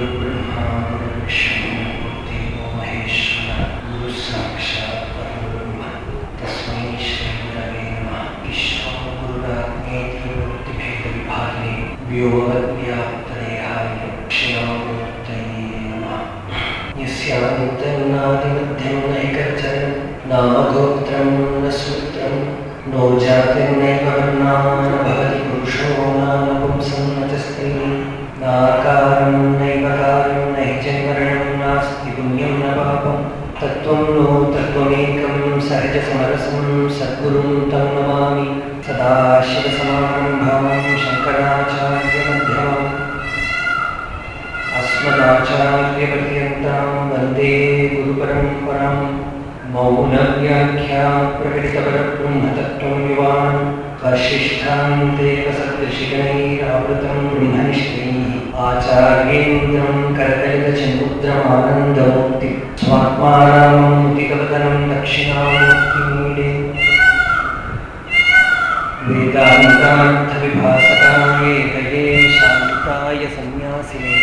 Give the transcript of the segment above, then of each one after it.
गुरुर्ब्रह्मा गुरुर्विष्णु गुरुदेवो महेश्वर गुरुः साक्षात् परब्रह्म तस्मै श्रीगुरवे नमः ईश्वरो गुरुरात्मेति मूर्तिभेदविभागे व्योमव्याप्तदेहाय क्षयामूर्तये नमः यस्यान्तन्नादिमध्यं नैकचरं नामगोत्रं न सूत्रं नो जातिर्नैव वर्णा न भवति पुरुषो नाम पुंसं न च स्त्रीः नाकारं नैव कार्यं न हि जन्मरणं नास्ति पुण्यं न पापं तत्त्वं नो तत्त्वमेकं सहजसमरसं सद्गुरुं तं नमामि सदाशिवसमारम्भां शङ्कराचार्यमध्यमाम् अस्मदाचार्यपर्यन्तां वन्दे गुरुपरम्परां मौनव्याख्या प्रकटितपरब्रह्मतत्त्वं युवान् वर्षिष्ठान्तेकसदृशिगणैरावृतं ब्रह्मनिष्ठैः आचार्येन्द्रं करकलितचिन्मुद्रमानन्दमूर्ति स्वात्मानामूर्तिकवदनं दक्षिणामूर्तिमीडे वेदान्तार्थविभासकाय तये शान्ताय सन्न्यासिने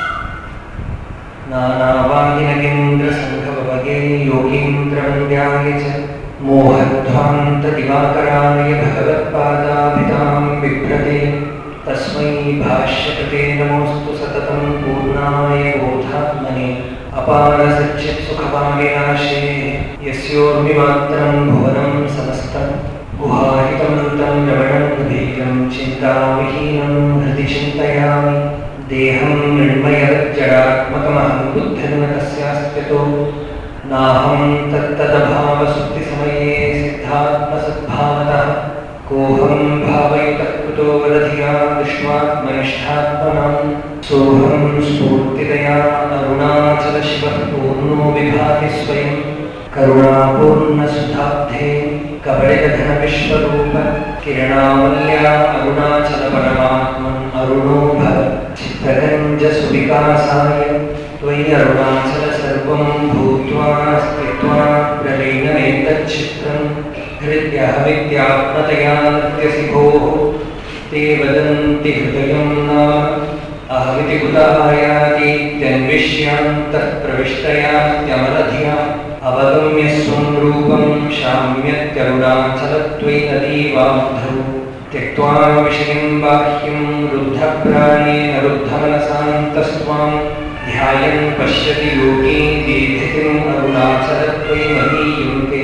नानावादिनगेन्द्रसङ्घवगे योगीन्द्रवन्द्याय च मोहध्वान्तदिवाकराय भगवत्पादाभितां बिभ्रते तस्मै भाष्यकृते नमोऽस्तु सततं पूर्णाय बोधात्मने अपारसच्चित्सुखपालिनाशे यस्योर्मिमात्रं भुवनं समस्तम् गुहाहितमन्तं रमणं धीरं चिन्ताविहीनं हृदि चिन्तयामि देहं मृण्मयजडात्मकमहं बुद्धिर्न तस्यास्त्यतो नाहं तत्तदभावसुप्तिसमये सिद्धात्मसद्भावतः कोऽहं भावयुतः कृतो वदधिया दृष्ट्वात्मनिष्ठात्मनां सोऽहं स्फूर्तितया अरुणाचलशिवः पूर्णो विभाति स्वयं करुणापूर्णसुधाब्धे कबलितधनविश्वरूप किरणामल्या अरुणाचलपरमात्मन् अरुणो भव चित्तगञ्जसुविकासाय त्वयि अरुणाचल सर्वं भूत्वा स्थित्वा प्रलीनमेतच्चित्रं हृद्यहमित्यात्मतया नृत्यसि भोः ते वदन्ति हृदयं नाम अहमिति कुतायातीत्यन्विष्यान्तः प्रविष्टयात्यमलधिया अवगम्य स्वं रूपं शाम्यत्यरुणाचलत्वयि नदीवाब्धौ त्यक्त्वा विषयं बाह्यं रुद्धप्राणेन रुद्धमनसान्तस्त्वां ध्यायन् पश्यति योगी दीर्घितिम् अरुणाचलत्वयि मदीयुङ्के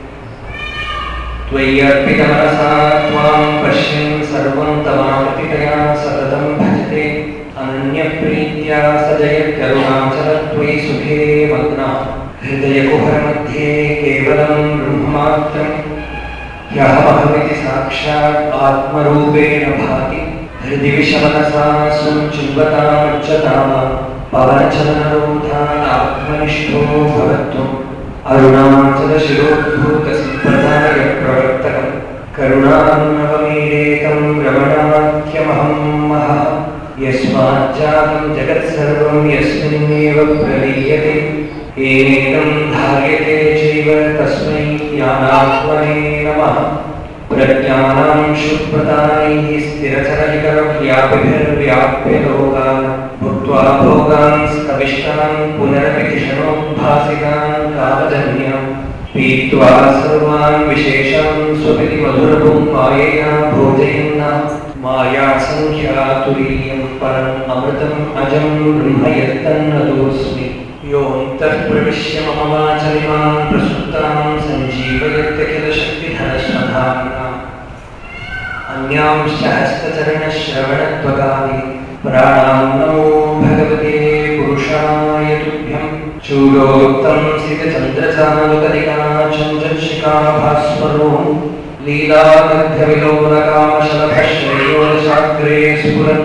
त्वय्यर्पितमनसा त्वां पश्यन् सर्वं तवाकृतितया सततं भजते अनन्यप्रीत्या सजयत्यरुणाचलत्वयि सुखे मग्नः हृदयकुहरमध्ये केवलं ब्रह्ममात्रं ह्यहमहमिति साक्षात् आत्मरूपेण भाति हृदि विषमनसा सुचिन्वतामुच्यताम पवनचलनरोधानात्मनिष्ठो भवत्वम् अरुणाचलशिरोद्भूतसम्प्रदायप्रवर्तकम् करुणान्नवमीरेकं रमणाख्यमहं महः यस्माज्जातं जगत्सर्वं यस्मिन्नेव प्रलीयते येनेदं धार्यते चैव तस्मै ज्ञानात्मने नमः प्रज्ञानां शुभ्रतानैः स्थिरचरनिकरव्यापिभिर्व्याप्य लोकान् भुक्त्वा भोगान् स्तविष्टान् पुनरपि धिषणोद्भासितान् कामजन्यान् पीत्वा सर्वान् विशेषान् स्वपिति मधुरभुं मायया भोजयन्ना मायासङ्ख्यातुरीयं परम् अमृतम् अजं ब्रह्म यत्तन्नतोऽस्मि योऽन्तः प्रविश्य मम वाचमिमां प्रसुप्तां सञ्जीवयत्यखिलशक्तिधनश्रधाम्ना अन्यांश्च हस्तचरणश्रवणत्वगादि प्राणां नमो भगवते पुरुषाय तुभ्यं चूडोक्तं सितचन्द्रचारुकलिकाचन्द्रशिखाभास्वरो लीलागद्धविलोलकामशलभश्रेयोशाग्रे स्फुरन्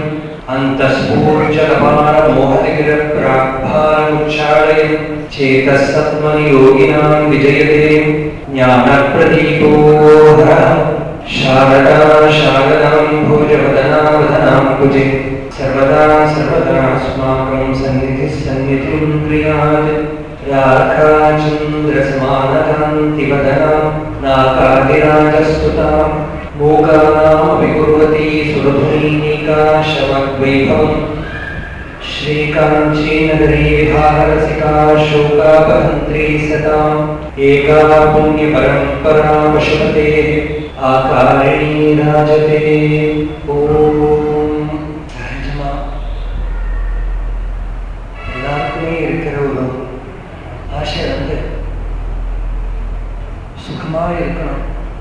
अन्तःस्फूर्जलपारमोहतिगिरप्राग्भारमुच्चारयन् चेतः सत्मनि योगिनां विजयते ज्ञानप्रदीपो हरः शारदा शारदां भोजवदनावदनां कुजे सर्वदा सर्वदास्माकं सन्निधिः सन्निधिं क्रियात् राखाचन्द्रसमानकान्तिवदनां नाकादिराजस्तुतां मूकानामपि कुर्वती सुरधुनीकाशवग्वैभवम् श्रीकाञ्चीनगरी विहारसिका शोकापहन्त्री सताम् एका पुण्यपरम्परा पशुपतेः आकारिणी राजते ஓம் சகஜமா எல்லாருக்குமே இருக்கிற ஒரு ஆசை வந்து சுகமா இருக்கணும்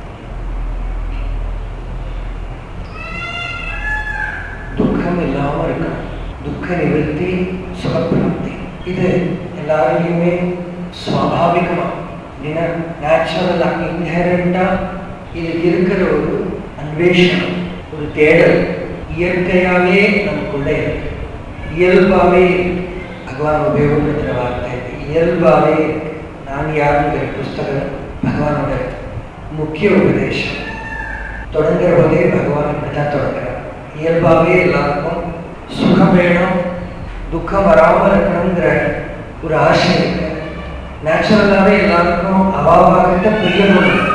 துக்கம் இல்லாம இருக்கணும் துக்க நிவர்த்தி சுகப்பிராப்தி இது எல்லாருமே சுவாபாவிகமா அப்படின்னா நேச்சுரலா இன்ஹெரண்டா இது இருக்கிற ஒரு அன்வேஷனம் ஒரு தேடல் இயற்கையாவே நமக்குள்ள இருக்கு இயல்பாவே பகவான் உபயோகப்படுத்துகிற வார்த்தை இயல்பாவே இருக்கு நான் யாருங்கிற புஸ்தகம் பகவானோட முக்கிய உபதேசம் தொடங்குற போதே பகவான் இப்படித்தான் தொடங்குறார் இயல்பாவே எல்லாருக்கும் சுகம் வேணும் துக்கம் வராம இருக்கணுங்கிற ஒரு ஆசை இருக்கு நேச்சுரலாவே எல்லாருக்கும் அவாவாகிட்ட பிரியமும் இருக்கு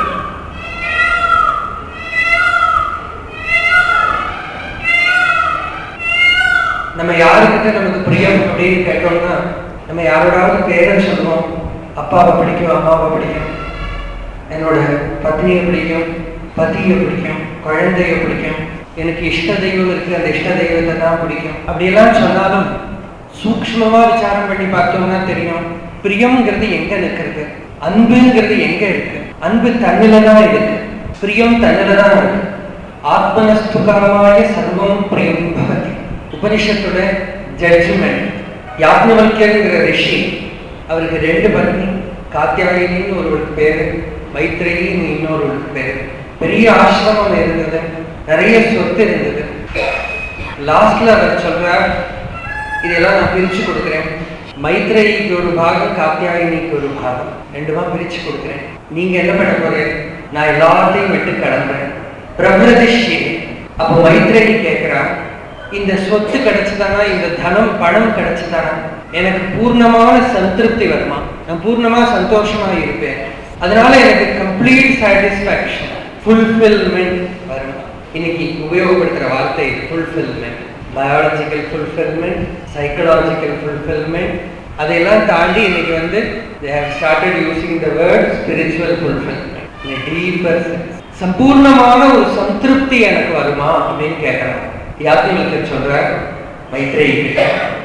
நம்ம யாருக்கிட்ட நமக்கு பிரியம் அப்படின்னு கேட்டோம்னா நம்ம யாரோடாவது பேரை சொல்லுவோம் அப்பாவை பிடிக்கும் அம்மாவை பிடிக்கும் என்னோட பத்னியை பிடிக்கும் பதியை பிடிக்கும் குழந்தைய பிடிக்கும் எனக்கு இஷ்ட தெய்வம் இருக்கு அந்த இஷ்ட தெய்வத்தை தான் பிடிக்கும் அப்படியெல்லாம் சொன்னாலும் சூக்ஷ்மமா விசாரம் பண்ணி பார்த்தோம்னா தெரியும் பிரியம்ங்கிறது எங்க நிற்கிறது அன்புங்கிறது எங்க இருக்கு அன்பு தன்னில தான் இருக்கு பிரியம் தன்னில தான் இருக்கு ஆத்மனஸ்துகாமாய சர்வம் பிரியம் பவதி உபனிஷத்தோட ஜட்ஜ்மெண்ட் யாக்ஞவல்யங்கிற ரிஷி அவருக்கு ரெண்டு பத்னி காத்தியாயினின்னு ஒருவருக்கு பேரு மைத்ரேயின்னு இன்னொருவருக்கு பேரு பெரிய ஆசிரமம் இருந்தது நிறைய சொத்து இருந்தது லாஸ்ட்ல அவர் சொல்றார் இதெல்லாம் நான் பிரிச்சு கொடுக்குறேன் மைத்ரேயிக்கு ஒரு பாகம் காத்தியாயினிக்கு ஒரு பாகம் ரெண்டுமா பிரிச்சு கொடுக்குறேன் நீங்க என்ன பண்ண போறீங்க நான் எல்லாத்தையும் விட்டு கிளம்புறேன் பிரபலதிஷி அப்போ மைத்ரேயி கேட்கிறா இந்த சொத்து கிடைச்சதானா இந்த தனம் பணம் கிடைச்சதானா எனக்கு பூர்ணமான சந்திருப்தி வருமா நான் பூர்ணமா சந்தோஷமா இருப்பேன் அதனால எனக்கு கம்ப்ளீட் சாட்டிஸ்பாக்சன் ஃபுல்ஃபில்மெண்ட் வரும் இன்னைக்கு உபயோகப்படுத்துற வார்த்தை fulfilment biological fulfilment psychological fulfilment அதையெல்லாம் தாண்டி இன்னைக்கு வந்து they have started using the word spiritual fulfillment in a deeper sense சம்பூர்ணமான ஒரு சந்திருப்தி எனக்கு வருமா அப்படின்னு கேட்கறாங்க யாத்திரைக்கு சொல்ற மைத்ரேயி கிட்ட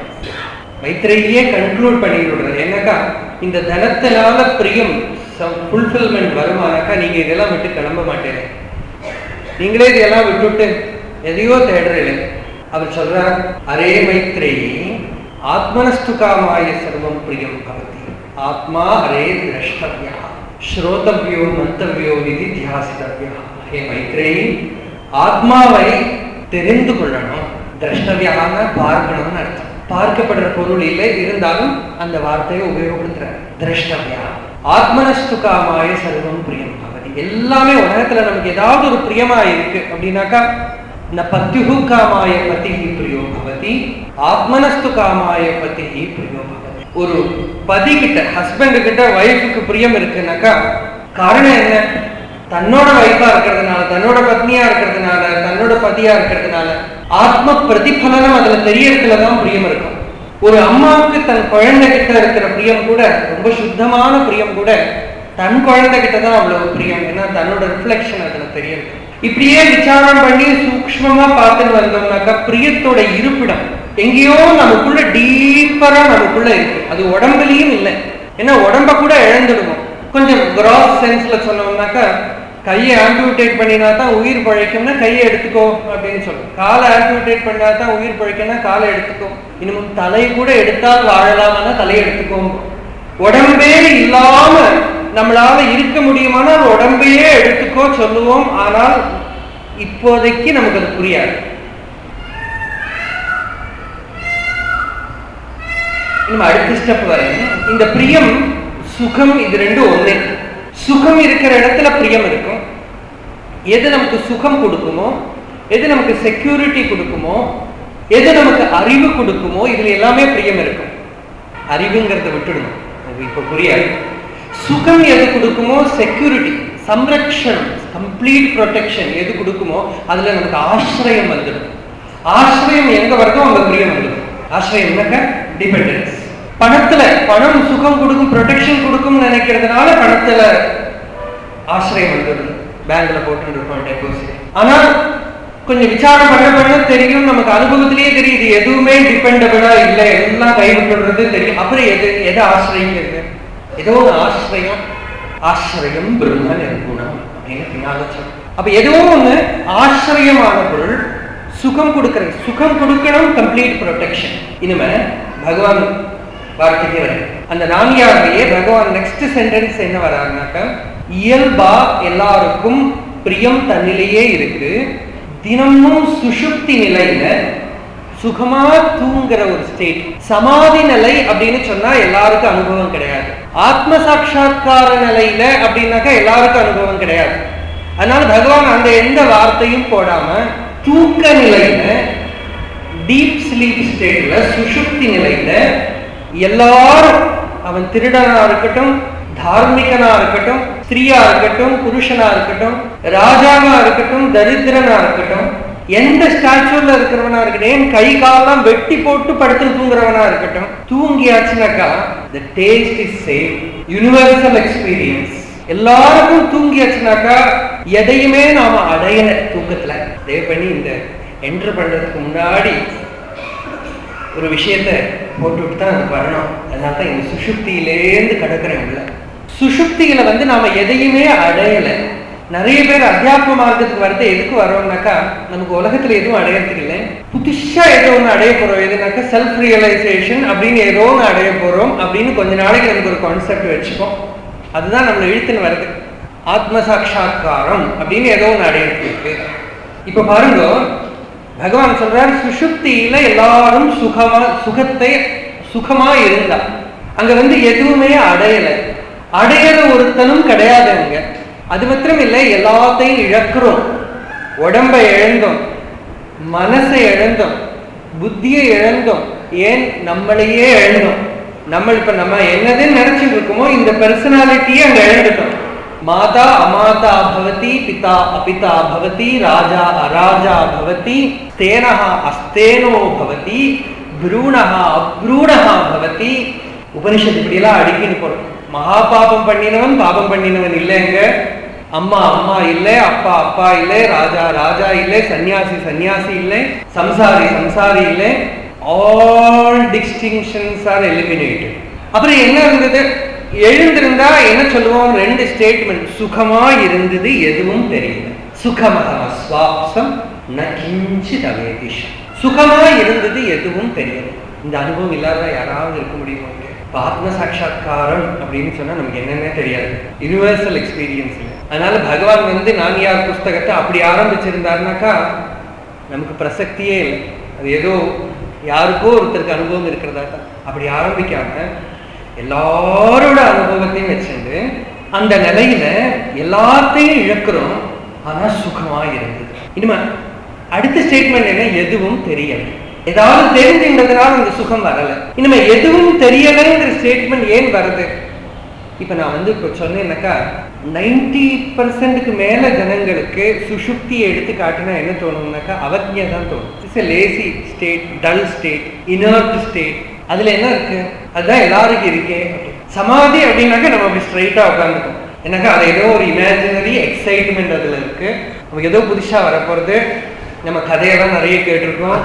மைத்ரேயியே கன்க்ளூட் பண்ணி விடுறது என்னக்கா இந்த தனத்தினால பிரியம் ஃபுல்ஃபில்மெண்ட் வருமானாக்கா நீங்க இதெல்லாம் விட்டு கிளம்ப மாட்டேன் நீங்களே இதெல்லாம் விட்டுட்டு எதையோ தேடுறீங்க அவர் சொல்றார் அரே மைத்ரேயி ஆத்மனஸ்துகாமாய சர்வம் பிரியம் பவதி ஆத்மா அரே திரஷ்டவியா ஸ்ரோதவியோ மந்தவியோ விதி தியாசித்தவியா ஹே மைத்ரேயி ஆத்மாவை தெரிந்து கொள்ளணும் திரஷ்டவியான பார்க்கணும்னு அர்த்தம் பார்க்கப்படுற பொருள் இல்லை இருந்தாலும் அந்த வார்த்தையை உபயோகப்படுத்துற திரஷ்டவியா ஆத்மனஸ்துகாமாய சர்வம் பிரியம் பவதி எல்லாமே உலகத்துல நமக்கு ஏதாவது ஒரு பிரியமா இருக்கு அப்படின்னாக்கா ந பத்யுகு காமாய பதிஹி பிரியோ பவதி ஆத்மனஸ்து காமாய பதிஹி பிரியோ பவதி ஒரு பதி கிட்ட ஹஸ்பண்ட் கிட்ட ஒய்ஃபுக்கு பிரியம் இருக்குனாக்கா காரணம் என்ன தன்னோட வைஃபா இருக்கிறதுனால தன்னோட பத்னியா இருக்கிறதுனால தன்னோட பதியா இருக்கிறதுனால ஆத்ம பிரதிபலனம் அதுல தெரியறதுலதான் பிரியம் இருக்கும் ஒரு அம்மாவுக்கு தன் குழந்தை கிட்ட இருக்கிற பிரியம் கூட ரொம்ப சுத்தமான பிரியம் கூட தன் குழந்தை கிட்ட தான் அவ்வளவு பிரியம் ஏன்னா தன்னோட ரிஃப்ளெக்ஷன் அதுல தெரியுது இப்படியே விசாரம் பண்ணி சூக்ஷ்மமா பார்த்துட்டு வந்தோம்னாக்கா பிரியத்தோட இருப்பிடம் எங்கேயோ நமக்குள்ள டீப்பரா நமக்குள்ள இருக்கு அது உடம்புலயும் இல்லை ஏன்னா உடம்ப கூட இழந்துடுவோம் கொஞ்சம் கிராஸ் சென்ஸ்ல சொன்னோம்னாக்கா கையை ஆம்பியூட்டேட் பண்ணினா தான் உயிர் பழைக்கும்னா கையை எடுத்துக்கோ அப்படின்னு சொல்லும் காலை ஆம்பியூட்டேட் பண்ணா தான் உயிர் பழைக்கணும்னா காலை எடுத்துக்கோ இன்னும் தலை கூட எடுத்தால் வாழலாம்னா தலையை எடுத்துக்கோ உடம்பே இல்லாம நம்மளால இருக்க முடியுமானால் உடம்பையே எடுத்துக்கோ சொல்லுவோம் ஆனால் இப்போதைக்கு நமக்கு அது புரியாது இன்னும் அடுத்த ஸ்டெப் வரேன் இந்த பிரியம் சுகம் இது ரெண்டும் ஒண்ணு சுகம் இருக்கிற இடத்துல பிரியம் இருக்கும் எது நமக்கு சுகம் கொடுக்குமோ எது நமக்கு செக்யூரிட்டி கொடுக்குமோ எது நமக்கு அறிவு கொடுக்குமோ இதுல எல்லாமே பிரியம் இருக்கும் அறிவுங்கிறத விட்டுடணும் அது இப்ப புரியாது சுகம் எது கொடுக்குமோ செக்யூரிட்டி சம்ரக்ஷணம் கம்ப்ளீட் ப்ரொடெக்ஷன் எது கொடுக்குமோ அதுல நமக்கு ஆசிரியம் வந்துடும் ஆசிரியம் எங்க வருதோ அங்க பிரியம் வந்துடும் ஆசிரியம்னாக்க டிபெண்டன்ஸ் பணத்துல பணம் சுகம் கொடுக்கும் ப்ரொடெக்ஷன் கொடுக்கும்னு நினைக்கிறதுனால பணத்துல ஆசிரியம் வந்துடுது பேங்க்ல போட்டு இருக்கோம் டெபாசிட் ஆனா கொஞ்சம் விசாரம் பண்ண பண்ண தெரியும் நமக்கு அனுபவத்திலேயே தெரியுது எதுவுமே டிபெண்டபிளா இல்லை எல்லாம் கைவிட்டுறது தெரியும் அப்புறம் எது எதை ஆசிரியங்கிறது ஏதோ ஒரு ஆசிரியம் ஆசிரியம் பிரம்ம நிர்குணம் அப்படின்னு பின்னால சொல்றோம். அப்ப ஏதோ ஒண்ணு ஆசிரியமான பொருள் சுகம் கொடுக்கிறது சுகம் கொடுக்கணும் கம்ப்ளீட் ப்ரொடெக்ஷன் இனிமே பகவான் வார்த்தைக்கு வருது அந்த நாமியாரிலேயே பகவான் நெக்ஸ்ட் சென்டென்ஸ் என்ன வராருனாக்க இயல்பா எல்லாருக்கும் பிரியம் தன்னிலேயே இருக்கு தினமும் சுஷுப்தி நிலையில சுகமா தூங்குற ஒரு ஸ்டேட் சமாதி நிலை அப்படின்னு சொன்னா எல்லாருக்கும் அனுபவம் கிடையாது ஆத்ம சாட்சா்கார நிலையில அப்படின்னாக்கா எல்லாருக்கும் அனுபவம் கிடையாது அதனால பகவான் அந்த எந்த வார்த்தையும் போடாம தூக்க நிலையில டீப் ஸ்லீப் ஸ்டேட்ல சுஷுப்தி நிலையில எல்லாரும் அவன் திருடனா இருக்கட்டும் தார்மிகனா இருக்கட்டும் ஸ்திரீயா இருக்கட்டும் புருஷனா இருக்கட்டும் ராஜாவா இருக்கட்டும் தரித்திரனா இருக்கட்டும் எந்த ஸ்டாச்சுல இருக்கிறவனா இருக்கட்டும் ஏன் கை காலெல்லாம் வெட்டி போட்டு படுத்து தூங்குறவனா இருக்கட்டும் தூங்கியாச்சுனாக்கா the taste is same universal experience எல்லாருக்கும் தூங்கியாச்சுனாக்கா எதையுமே நாம அடையல தூக்கத்துல தயவு பண்ணி இந்த என்டர் பண்றதுக்கு முன்னாடி ஒரு விஷயத்த போட்டுவிட்டு தான் அது வரணும் அதனால தான் இந்த சுஷுப்தியிலேருந்து கடக்கிறேன் உள்ள சுஷுப்தியில வந்து நாம எதையுமே அடையல நிறைய பேர் அத்தியாத்ம மார்க்கத்துக்கு வரது எதுக்கு வரோம்னாக்கா நமக்கு உலகத்துல எதுவும் அடையறதுக்கு இல்லை புதுசா ஏதோ ஒன்று அடைய போறோம் எதுனாக்கா செல்ஃப் ரியலைசேஷன் அப்படின்னு ஏதோ ஒன்று அடைய போறோம் அப்படின்னு கொஞ்ச நாளைக்கு நமக்கு ஒரு கான்செப்ட் வச்சுப்போம் அதுதான் நம்மளை இழுத்துன்னு வருது ஆத்ம சாட்சா்காரம் அப்படின்னு ஏதோ ஒன்று அடையிறதுக்கு இருக்கு இப்ப பாருங்க பகவான் சொல்றார் சுஷுப்தியில எல்லாரும் சுகமா சுகத்தை சுகமா இருந்தா அங்க வந்து எதுவுமே அடையல அடையிற ஒருத்தனும் கிடையாது அங்க அது மாத்திரம் இல்லை எல்லாத்தையும் இழக்கிறோம் உடம்பை இழந்தோம் மனசை இழந்தோம் புத்தியை இழந்தோம் ஏன் நம்மளையே இழந்தோம் நம்ம இப்ப நம்ம என்னதுன்னு நினைச்சிட்டு இருக்கோமோ இந்த பர்சனாலிட்டியை அங்க இழந்துட்டோம் மாதா அமாதா பவதி பிதா அபிதா பவதி ராஜா அராஜா பவதி ஸ்தேனஹா அஸ்தேனோ பவதி ப்ரூணஹா அப்ரூணஹா பவதி உபனிஷத்து இப்படியெல்லாம் அடிக்கின்னு போறோம் மகா பாபம் பண்ணினவன் பாபம் பண்ணினவன் இல்லைங்க அம்மா அம்மா இல்லை அப்பா அப்பா இல்லை ராஜா ராஜா இல்லை சன்னியாசி சன்னியாசி இல்லை சம்சாரி சம்சாரி இல்லை ஆல் டிஸ்டிங்ஷன்ஸ் ஆர் எலிமினேட்டட் அப்புறம் என்ன இருந்தது எழுந்திருந்தா என்ன சொல்லுவோம் ரெண்டு ஸ்டேட்மெண்ட் சுகமா இருந்தது எதுவும் தெரியல சுகமக சுவாசம் ந கிஞ்சித் அவேதிஷம் சுகமா இருந்தது எதுவும் தெரியல இந்த அனுபவம் இல்லாத யாராவது இருக்க முடியுமா இங்க? இப்ப ஆத்ம சாட்சா்காரம் அப்படின்னு சொன்னா நமக்கு என்னன்னே தெரியாது யுனிவர்சல் எக்ஸ்பீரியன்ஸ் அதனால பகவான் வந்து நானியார் புஸ்தகத்தை அப்படி ஆரம்பிச்சிருந்தாருனாக்கா நமக்கு பிரசக்தியே இல்லை அது ஏதோ யாருக்கோ ஒருத்தருக்கு அனுபவம் இருக்கிறதா தான் அப்படி ஆரம்பிக்காம எல்லாரோட அனுபவத்தையும் வச்சுட்டு அந்த நிலையில எல்லாத்தையும் இழக்கிறோம் ஆனா சுகமா இருந்தது இனிமே அடுத்த ஸ்டேட்மெண்ட் என்ன எதுவும் தெரியல ஏதாவது தெரிஞ்சுன்றதுனால இந்த சுகம் வரல இனிமே எதுவும் தெரியலைங்கிற ஸ்டேட்மெண்ட் ஏன் வருது இப்ப நான் வந்து இப்போ சொன்னேன்னாக்கா நைன்டி பர்சன்ட்டுக்கு மேல ஜனங்களுக்கு சுஷுப்தியை எடுத்து காட்டினா என்ன தோணும்னாக்கா அவஜ்ஞை தான் தோணும் it's a lazy state dull state inert state அதுல என்ன இருக்கு அதுதான் எல்லாருக்கும் இருக்கே அப்படி. சமாதி அப்படின்னாக்கா நம்ம அப்படி ஸ்ட்ரைட்டா உட்காந்துக்கோம் எனக்கு அது ஏதோ ஒரு இமேஜினரி எக்ஸைட்மெண்ட் அதுல இருக்கு நமக்கு ஏதோ புதுசா வரப்போறது நம்ம கதையெல்லாம் நிறைய கேட்டிருக்கோம்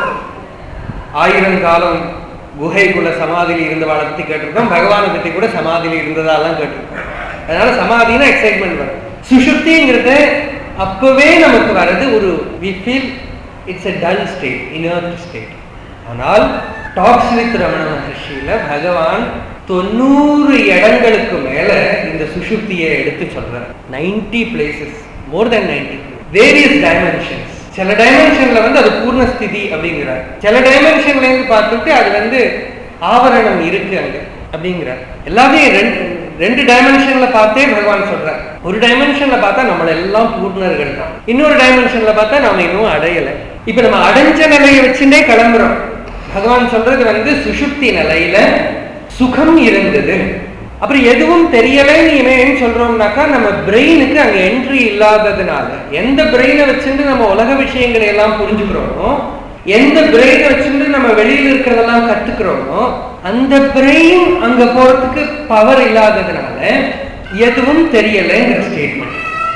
ஆயிரம் காலம் குகைக்குள்ள சமாதியில் இருந்தவாளை பத்தி கேட்டிருக்கோம் பகவானை பத்தி கூட சமாதியில் இருந்ததாலாம் கேட்டிருக்கோம் அதனால சமாதினா எக்ஸைட்மெண்ட் வரும் சுஷுப்திங்கிறது அப்பவே நமக்கு வர்றது ஒரு we feel it's a dull state inert state ஆனால் டாக்ஸ் வித் ரமண மகர்ஷியில பகவான் தொண்ணூறு இடங்களுக்கு மேல இந்த சுஷுப்தியை எடுத்து சொல்றார் ninety places more then ninety various dimensions சில டைமென்ஷன்ல வந்து அது பூர்ண ஸ்திதி அப்படிங்கிறார் சில டைமென்ஷன்ல இருந்து பார்த்துட்டு அது வந்து ஆவரணம் இருக்கு அங்க அப்படிங்கிறார் எல்லாமே ரெண்டு ரெண்டு டைமென்ஷன்ல பார்த்தே பகவான் சொல்றார் ஒரு டைமென்ஷன்ல பார்த்தா நம்மள எல்லாம் பூர்ணர்கள் தான் இன்னொரு டைமென்ஷன்ல பார்த்தா நாம இன்னும் அடையல இப்ப நம்ம அடைஞ்ச நிலையை வச்சுட்டே கிளம்புறோம் பகவான் சொல்றது வந்து சுஷுப்தி நிலையில சுகம் இருந்தது அப்புறம் எதுவும் தெரியலைன்னு இவன் ஏன் சொல்றோம்னாக்கா நம்ம பிரெயினுக்கு அங்க என்ட்ரி இல்லாததுனால எந்த பிரெயினை வச்சுட்டு நம்ம உலக விஷயங்களை எல்லாம் புரிஞ்சுக்கிறோமோ எந்த பிரெயின் வச்சுட்டு நம்ம வெளியில இருக்கிறதெல்லாம் கத்துக்கிறோமோ அந்த பிரெயின் அங்க போறதுக்கு பவர் இல்லாததுனால எதுவும் தெரியலைங்கிற ஸ்டேட்மெண்ட்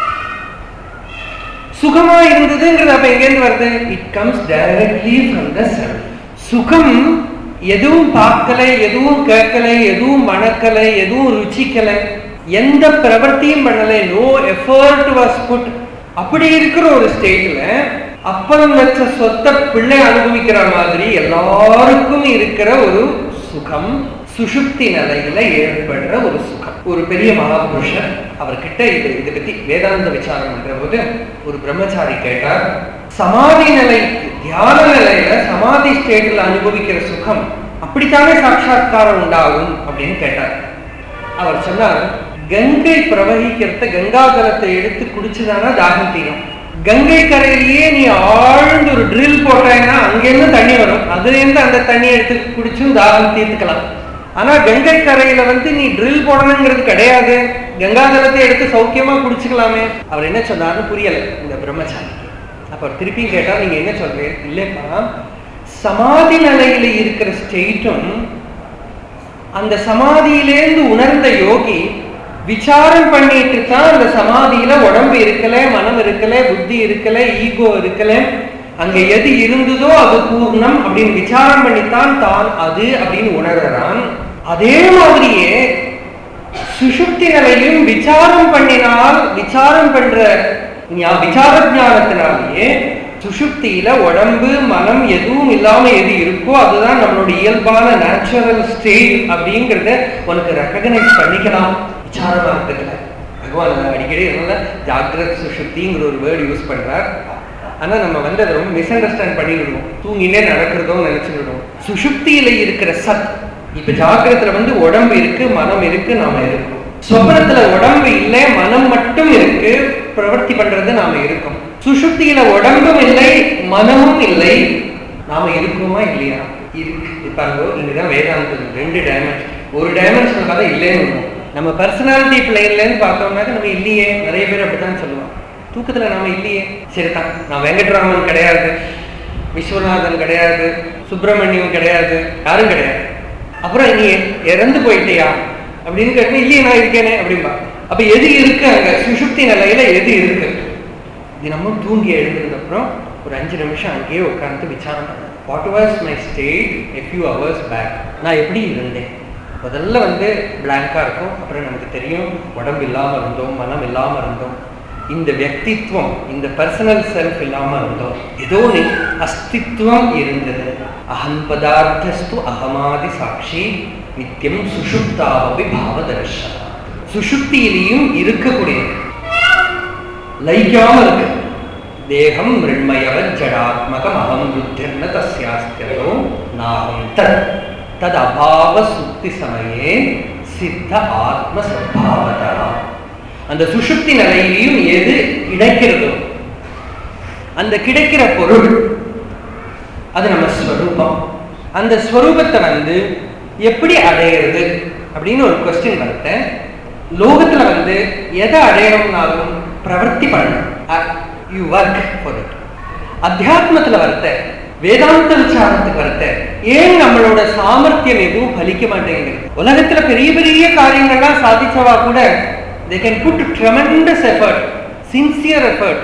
சுகமா இருந்ததுங்கிறது அப்ப எங்கேருந்து வருது it comes directly from the self சுகம் எதுவும் பார்க்கல எதுவும் கேட்கல எதுவும் மணக்கல எதுவும் ருச்சிக்கல எந்த பிரவர்த்தியும் பண்ணல நோ எஃபர்ட் வாஸ் புட் அப்படி இருக்கிற ஒரு ஸ்டேட்ல அப்பறம் வச்ச சொத்தை பிள்ளை அனுபவிக்கிற மாதிரி எல்லாருக்கும் இருக்கிற ஒரு சுகம் சுஷுப்தி நிலையில ஏற்படுற ஒரு சுகம் ஒரு பெரிய மகாபுருஷர் அவர்கிட்ட இது இதை பத்தி வேதாந்த விசாரம் பண்ற போது ஒரு பிரம்மச்சாரி கேட்டார் சமாதி நிலை தியான நிலையில சமாதி ஸ்டேட்ல அனுபவிக்கிற சுகம் அப்படித்தானே சாட்சா்காரம் உண்டாகும் அப்படின்னு கேட்டார் அவர் சொன்னார் கங்கை பிரவகிக்கிறத கங்கா ஜலத்தை எடுத்து குடிச்சுதானா தாகம் தீரும் கங்கை கரையிலேயே நீ ஆழ்ந்து ஒரு ட்ரில் போட்டேன்னா அங்கேருந்து தண்ணி வரும் அதுல இருந்து அந்த தண்ணி எடுத்து குடிச்சும் தாகம் தீர்த்துக்கலாம் ஆனா கங்கை கரையில வந்து நீ ட்ரில் போடணுங்கிறது கிடையாது கங்கா ஜலத்தை எடுத்து சௌக்கியமா குடிச்சுக்கலாமே அவர் என்ன சொன்னாருன்னு புரியல இந்த பிரம்மச்சாரிக்கு அப்ப அவர் திருப்பியும் கேட்டா நீங்க என்ன சொல்றீங்க இல்லப்பா சமாதி நிலையில இருக்கிற ஸ்டேட்டும் அந்த சமாதியிலேருந்து உணர்ந்த யோகி விசாரம் பண்ணிட்டு தான் அந்த சமாதியில உடம்பு இருக்கல மனம் இருக்கல புத்தி இருக்கல ஈகோ இருக்கல அங்க எது இருந்ததோ அது பூர்ணம் அப்படின்னு விசாரம் பண்ணித்தான் தான் அது அப்படின்னு உணர்றான் அதே மாதிரியே சுஷுப்தி நிலையும் விசாரம் பண்ணினால் விசாரம் பண்ற ஞா- விசார ஞானத்தினாலேயே சுஷுப்தியில உடம்பு மனம் எதுவும் இல்லாம எது இருக்கோ அதுதான் நம்மளோட இயல்பான நேச்சுரல் ஸ்டேட் அப்படிங்கறத உனக்கு ரெக்கக்னைஸ் பண்ணிக்கலாம் விசார மார்க்கத்துல பகவான் அடிக்கடி என்னன்னா ஜாகிரத் சுஷுப்திங்கிற ஒரு வேர்டு யூஸ் பண்றார் ஆனா நம்ம வந்து அதை ரொம்ப மிஸ் அண்டர்ஸ்டாண்ட் பண்ணிடுவோம் தூங்கினே நடக்கிறதோ நினைச்சுக்கிடுவோம் சுஷுப்தியில இருக்கிற சத் இப்ப ஜாகிரத்துல வந்து உடம்பு இருக்கு மனம் இருக்கு நாம இருக்கோம் சொப்னத்துல உடம்பு இல்லை மனம் மட்டும் இருக்கு பிரவர்த்தி பண்றது நாம இருக்கோம் சுஷுப்தியில உடம்பும் இல்லை மனமும் இல்லை நாம இருக்கோமா இல்லையா இருக்கு பாருங்க இதுதான் வேதாந்தம் ரெண்டு டைமென்ஷன் ஒரு டைமென்ஷன் பார்த்தா இல்லைன்னு இருக்கும். நம்ம பர்சனாலிட்டி பிளேன்லேருந்து பார்த்தோம்னாக்க நம்ம இல்லையே நிறைய பேர் அப்படித்தான் சொல்லுவாங்க தூக்கத்துல நாம இல்லையே சரிதான் நான் வெங்கட்ராமன் கிடையாது விஸ்வநாதன் கிடையாது சுப்பிரமணியம் கிடையாது யாரும் கிடையாது அப்புறம் நீ இறந்து போயிட்டியா அப்படின்னு கேட்டா இல்லையே நான் இருக்கேனே அப்படின்பா அப்ப எது இருக்கு அங்க சுஷுப்தி நிலையில எது இருக்கு தினமும் தூங்கி எழுந்ததுக்கு அப்புறம் ஒரு அஞ்சு நிமிஷம் அங்கேயே உட்கார்ந்து விசாரம் பண்ணேன் what was my state a few hours back நான் எப்படி இருந்தேன் முதல்ல வந்து பிளாங்கா இருக்கும் அப்புறம் நமக்கு தெரியும் உடம்பு இல்லாம இருந்தோம் மனம் இல்லாம இருந்தோம் இந்த வியக்தித்வம் இந்த பர்சனல் செல்ஃப் இல்லாம இருந்தோம் ஏதோ ஒரு அஸ்தித்வம் இருந்தது அகம் பதார்த்தஸ்து அகமாதி சாட்சி நித்தியம் சுஷுப்தாவபி பாவதர்ஷனா சுஷுப்தியிலையும் இருக்கக்கூடியது லயிக்காம இருக்கு தேகம் மிருண்மயவத் ஜடாத்மகம் அகம் புத்திர்ன தஸ்யாஸ்திரோ நாகம் தத் தத் அபாவ சுத்தி சமயே சித்த ஆத்ம சத்பாவதா அந்த சுஷுப்தி நிலையிலையும் எது கிடைக்கிறதோ அந்த கிடைக்கிற பொருள் அது நம்ம ஸ்வரூபம் அந்த ஸ்வரூபத்தை வந்து எப்படி அடையிறது அப்படின்னு ஒரு கொஸ்டின் வருது லோகத்துல வந்து எதை அடையணும்னாலும் பிரவர்த்தி பண்ணணும் யூ ஒர்க் ஃபார் இட் அத்தியாத்மத்துல வருத்த வேதாந்த விசாரத்துக்கு வருத்த ஏன் நம்மளோட சாமர்த்தியம் எதுவும் பலிக்க மாட்டேங்குது உலகத்துல பெரிய பெரிய காரியங்கள்லாம் சாதிச்சவா கூட they can put tremendous effort sincere effort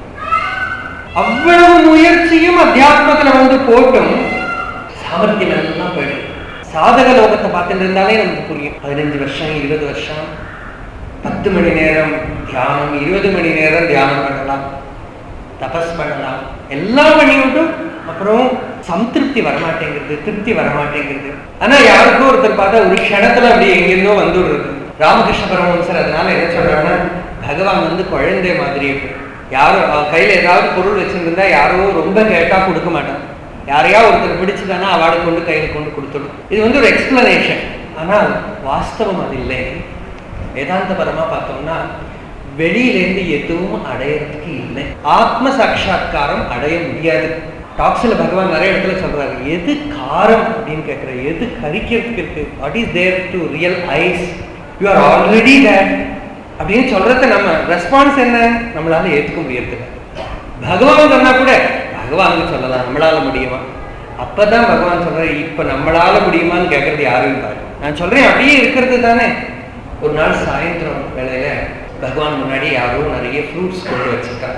அவ்வளவு முயற்சியும் அத்தியாத்மத்துல வந்து போட்டும் சாமர்த்தியம் எல்லாம் போயிடும் சாதக லோகத்தை பார்த்துட்டு இருந்தாலே நமக்கு புரியும் பதினஞ்சு வருஷம் இருபது வருஷம் பத்து மணி நேரம் தியானம் இருபது மணி நேரம் தியானம் பண்ணலாம் தபஸ் பண்ணலாம் எல்லாம் பண்ணிவிட்டும் அப்புறம் சம்திருப்தி வரமாட்டேங்கிறது திருப்தி வரமாட்டேங்கிறது ஆனா யாருக்கோ ஒருத்தர் பார்த்தா ஒரு க்ஷணத்துல அப்படி எங்கிருந்தோ வந்துடுறது ராமகிருஷ்ண பரமஹம்சர் அதனால என்ன சொல்றாங்கன்னா பகவான் வந்து குழந்தை மாதிரி இருக்கு யாரும் அவன் கையில ஏதாவது பொருள் வச்சிருந்தா யாரோ ரொம்ப கேட்டா கொடுக்க மாட்டான் யாரையா ஒருத்தர் பிடிச்சுதானா அவார்டு கொண்டு கையில கொண்டு கொடுத்துடும் இது வந்து ஒரு எக்ஸ்பிளனேஷன் ஆனால் வாஸ்தவம் அது இல்லை வேதாந்த பரமா பார்த்தோம்னா வெளியிலேருந்து எதுவும் அடையறதுக்கு இல்லை ஆத்ம சாட்சா்காரம் அடைய முடியாது டாக்ஸில் பகவான் நிறைய இடத்துல சொல்றாரு எது காரம் அப்படின்னு கேட்குற எது கரிக்கிறதுக்கு இருக்கு what is there to realise you are already that அப்படின்னு சொல்றத நம்ம ரெஸ்பான்ஸ் என்ன நம்மளால ஏத்துக்க முடியறது பகவான் சொன்னா கூட பகவானுக்கு சொல்லலாம் நம்மளால முடியுமா அப்பதான் பகவான் சொல்றாரு இப்ப நம்மளால முடியுமான்னு கேட்கறது யாரும் பாரு நான் சொல்றேன் அப்படியே இருக்கிறது தானே ஒரு நாள் சாயந்தரம் வேலையில பகவான் முன்னாடி யாரோ நிறைய ஃப்ரூட்ஸ் கொண்டு வச்சிருக்காங்க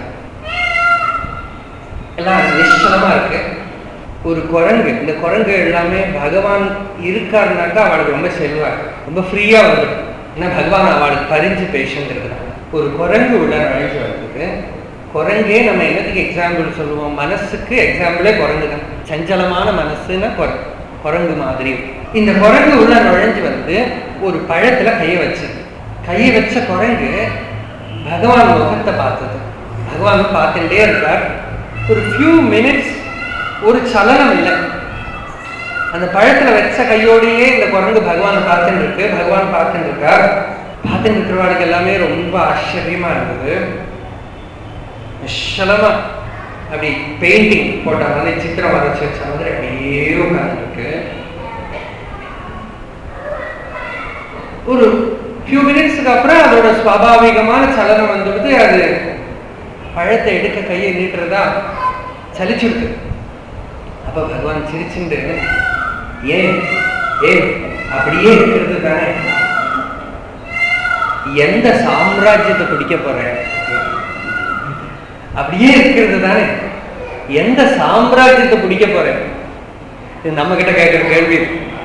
எல்லாம் நிச்சலமா இருக்கு ஒரு குரங்கு இந்த குரங்கு எல்லாமே பகவான் இருக்காருனாக்கா அவளுக்கு ரொம்ப செல்வார் ரொம்ப ஃப்ரீயா வந்துடும் ஏன்னா பகவான் அவளுக்கு பறிஞ்சு பேசுங்கிறதுனால ஒரு குரங்கு உள்ள நுழைஞ்சு வந்தது குரங்கே நம்ம என்னத்துக்கு எக்ஸாம்பிள் சொல்லுவோம் மனசுக்கு எக்ஸாம்பிளே குரங்கு தான் சஞ்சலமான மனசுன்னா குரங்கு குரங்கு மாதிரி இந்த குரங்கு உள்ள நுழைஞ்சு வந்து ஒரு பழத்துல கையை வச்சது கையை வச்ச குரங்கு பகவான் முகத்தை பார்த்தது பகவான் பார்த்துட்டே இருக்கார் ஒரு ஃபியூ மினிட்ஸ் ஒரு சலனம் இல்லை அந்த பழத்துல வச்ச கையோடையே இந்த குரங்கு பகவானை பார்த்துட்டு இருக்கு பகவான் பார்த்துட்டு இருக்கார் பார்த்துட்டு இருக்கிறவாளுக்கு எல்லாமே ரொம்ப ஆச்சரியமா இருந்தது நிச்சலமா அப்படி பெயிண்டிங் போட்ட மாதிரி சித்திரம் வரைச்சு வச்ச மாதிரி அப்படியே உட்கார்ந்துருக்கு ஒரு ஃபியூ மினிட்ஸ்க்கு அப்புறம் அதோட சுவாபாவிகமான சலனம் வந்துடுது அது பழத்தை எடுக்க கையை நீட்டுறதா சலிச்சுடுது அப்ப பகவான் சிரிச்சுண்டு ஏன் ஏன் அப்படியே இருக்கிறது தானே எந்த சாம்ராஜ்யத்தை பிடிக்க போற அப்படியே இருக்கிறது தானே எந்த சாம்ராஜ்யத்தை பிடிக்க போற இது நம்ம கிட்ட கேட்கிற கேள்வி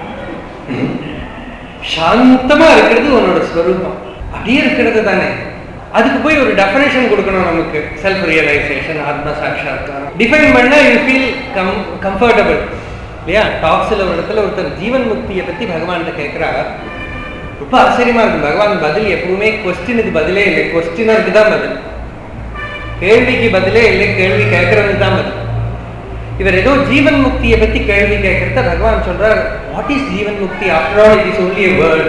சாந்தமா இருக்கிறது உன்னோட ஸ்வரூபம் அப்படியே இருக்கிறது தானே அதுக்கு போய் ஒரு டெஃபினேஷன் கொடுக்கணும் நமக்கு செல்ஃப் ரியலைசேஷன் ஆத்ம சாட்சாத்காரம் டிஃபைன் பண்ணா யூ ஃபீல் கம் கம்ஃபர்டபுள் இல்லையா டாக்ஸில் ஒரு இடத்துல ஒருத்தர் ஜீவன் முக்தியை பத்தி பகவான்கிட்ட கேட்கிறார் ரொம்ப ஆச்சரியமா இருக்கு பகவான் பதில் எப்பவுமே கொஸ்டினுக்கு பதிலே இல்லை கொஸ்டினருக்கு தான் பதில் கேள்விக்கு பதிலே இல்லை கேள்வி கேட்கறதுக்கு தான் பதில் இவர் ஏதோ ஜீவன் முக்தியை பத்தி கேள்வி கேட்கறத பகவான் சொல்றார் வாட் இஸ் ஜீவன் முக்தி after all it is only word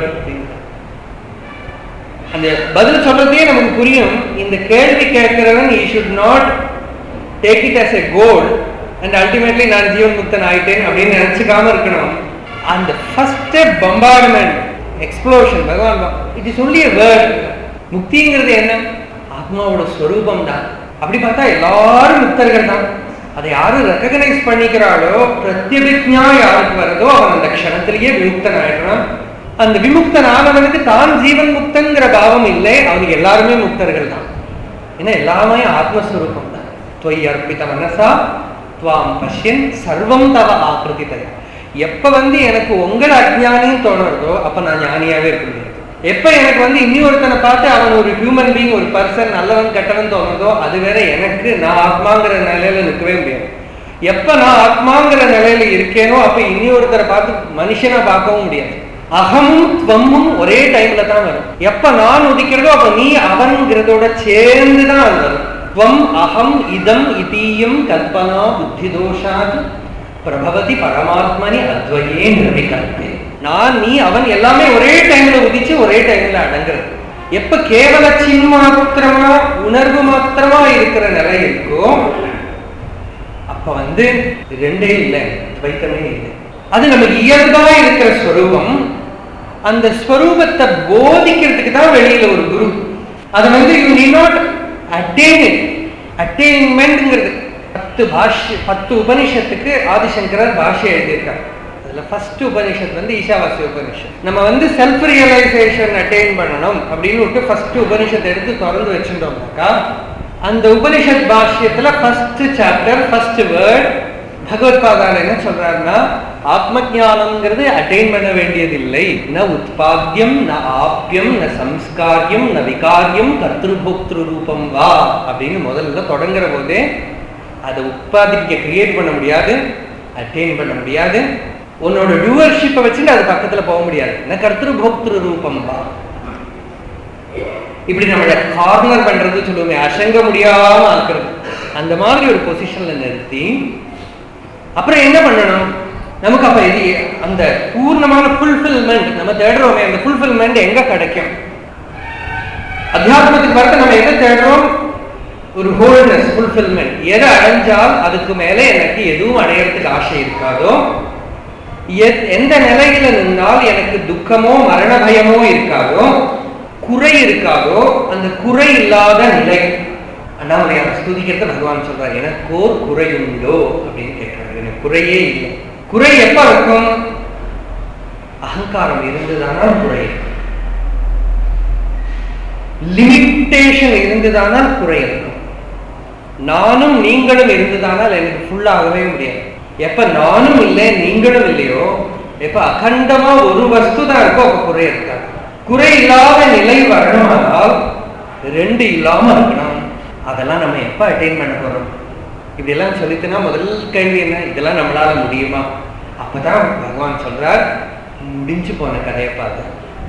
அந்த பதில் சொல்றதே நமக்கு புரியும் இந்த கேள்வி கேட்கிறவன் he should not take it as a goal and ultimately நான் ஜீவன் முக்தன் ஆயிட்டேன் அப்படின்னு நினைச்சுக்காம இருக்கணும் அந்த ஃபர்ஸ்ட் பம்பார்ட்மெண்ட் எக்ஸ்ப்ளோஷன் பகவான் it is only a word முக்திங்கிறது என்ன ஆத்மாவோட ஸ்வரூபம் தான் அப்படி பார்த்தா எல்லாரும் முக்தர்கள் தான் அதை யாரு ரெக்கக்னைஸ் பண்ணிக்கிறாளோ பிரத்யபிக்ஞா யாருக்கு வருதோ அவன் அந்த க்ஷணத்திலேயே விமுக்தன் ஆயிடுறான் அந்த விமுக்தன் ஆனவனுக்கு தான் ஜீவன் முக்தங்கிற பாவம் இல்லை அவனுக்கு எல்லாருமே முக்தர்கள் தான் ஏன்னா எல்லாமே ஆத்மஸ்வரூபம் தான் துவய் அர்ப்பித மனசா துவாம் பஷ்யன் சர்வம் தவ ஆக்கிருதி தயா எப்ப வந்து எனக்கு உங்களை அஜ்ஞானின்னு தோணுறதோ அப்ப நான் ஞானியாவே இருக்க முடியாது எப்ப எனக்கு வந்து இன்னொருத்தனை பார்த்து அவன் ஒரு ஹியூமன் பீங் ஒரு பர்சன் நல்லவன் கெட்டவன் தோணுதோ அது வேற எனக்கு நான் ஆத்மாங்கிற நிலையில நிற்கவே முடியாது எப்ப நான் ஆத்மாங்கிற நிலையில இருக்கேனோ அப்ப இன்னொருத்தரை பார்த்து மனுஷனா பார்க்கவும் முடியாது அகமும் துவமும் ஒரே டைம்ல தான் வரும் எப்ப நான் உதிக்கிறதோ அப்ப நீ அவன்கிறதோட சேர்ந்து தான் அது வரும் துவம் அகம் இதம் இதீயம் கல்பனா புத்தி தோஷாத் பிரபவதி பரமாத்மனி அத்வயே நிர்விகல்பே நான் நீ அவன் எல்லாமே ஒரே டைம்ல உதிச்சு ஒரே டைம்ல அடங்குறது எப்ப கேவல சின்மாத்திரமா உணர்வு மாத்திரமா இருக்கிற நிலை இருக்கோ அப்ப வந்து ரெண்டே இல்லை துவைத்தமே இல்லை அது நமக்கு இயல்பா இருக்கிற ஸ்வரூபம் அந்த ஸ்வரூபத்தை போதிக்கிறதுக்கு தான் வெளியில ஒரு குரு அது வந்து யூ நீ நாட் அட்டெயின் இட் அட்டெயின்மெண்ட்ங்கிறது பத்து பாஷ்ய பத்து உபனிஷத்துக்கு ஆதிசங்கரர் பாஷ்யம் எழுதியிருக்கார் அதுல ஃபர்ஸ்ட் உபனிஷத் வந்து ஈஷாவாசிய உபனிஷத் நம்ம வந்து செல்ஃப் ரியலைசேஷன் அட்டைன் பண்ணணும் அப்படின்னு விட்டு ஃபர்ஸ்ட் உபனிஷத்தை எடுத்து திறந்து வச்சுட்டோம்னாக்கா அந்த உபனிஷத் பாஷ்யத்துல ஃபர்ஸ்ட் சாப்டர் ஃபர்ஸ்ட் வேர்ட் பகவத்பாதால என்ன சொல்றாருன்னா ஆத்ம ஜானம்ங்கிறது அட்டைன் பண்ண வேண்டியதில்லை ந உத்பாத்தியம் ந ஆப்பியம் ந சம்ஸ்காரியம் ந விகாரியம் கர்த்திருபோக்திரு ரூபம் வா அப்படின்னு முதல்ல தொடங்குற போதே அதை உற்பத்திக்க கிரியேட் பண்ண முடியாது அட்டைன் பண்ண முடியாது உன்னோட டூவர்ஷிப்பை வச்சுட்டு அது பக்கத்துல போக முடியாது ந கர்த்திருபோக்திரு ரூபம் வா இப்படி நம்மளை கார்னர் பண்றது சொல்லுவோமே அசங்க முடியாம ஆக்குறது அந்த மாதிரி ஒரு பொசிஷன்ல நிறுத்தி அப்புறம் என்ன பண்ணணும் நமக்கு அப்ப இது அந்த பூர்ணமான ஃபுல்ஃபில்மெண்ட் நம்ம தேடுறோமே அந்த ஃபுல்ஃபில்மெண்ட் எங்க கிடைக்கும் அத்தியாத்மத்துக்கு வரத்த நம்ம எதை தேடுறோம் ஒரு ஹோல்னஸ் ஃபுல்ஃபில்மெண்ட் எதை அடைஞ்சால் அதுக்கு மேல எனக்கு எதுவும் அடையறதுக்கு ஆசை இருக்காதோ எத்- எந்த நிலையில நின்னால் எனக்கு துக்கமோ மரண பயமோ இருக்காதோ குறை இருக்காதோ அந்த குறை இல்லாத நிலை அண்ணாமலையார் ஸ்துதிக்கிறது பகவான் சொல்றார் எனக்கோர் குறையுண்டோ அப்படின்னு கேட்கிறாரு எனக்கு குறையே இல்லை குறை எப்ப இருக்கும் அகங்காரம் இருந்ததானால் குறை லிமிட்டேஷன் இருந்ததானால் குறை இருக்கும் நானும் நீங்களும் இருந்ததானால் எனக்கு ஃபுல்லாகவே முடியாது எப்ப நானும் இல்லை நீங்களும் இல்லையோ எப்ப அகண்டமா ஒரு வஸ்து தான் இருக்கோ அப்ப குறை இருக்காது குறை இல்லாத நிலை வரணுமானால் ரெண்டு இல்லாம இருக்கணும் அதெல்லாம் நம்ம எப்ப அட்டைன் பண்ண போறோம் இப்படி எல்லாம் சொல்லிட்டுனா முதல் கேள்வி என்ன இதெல்லாம் நம்மளால முடியுமா அப்பதான் பகவான் சொல்றார் முடிஞ்சு போன கதையை பார்த்து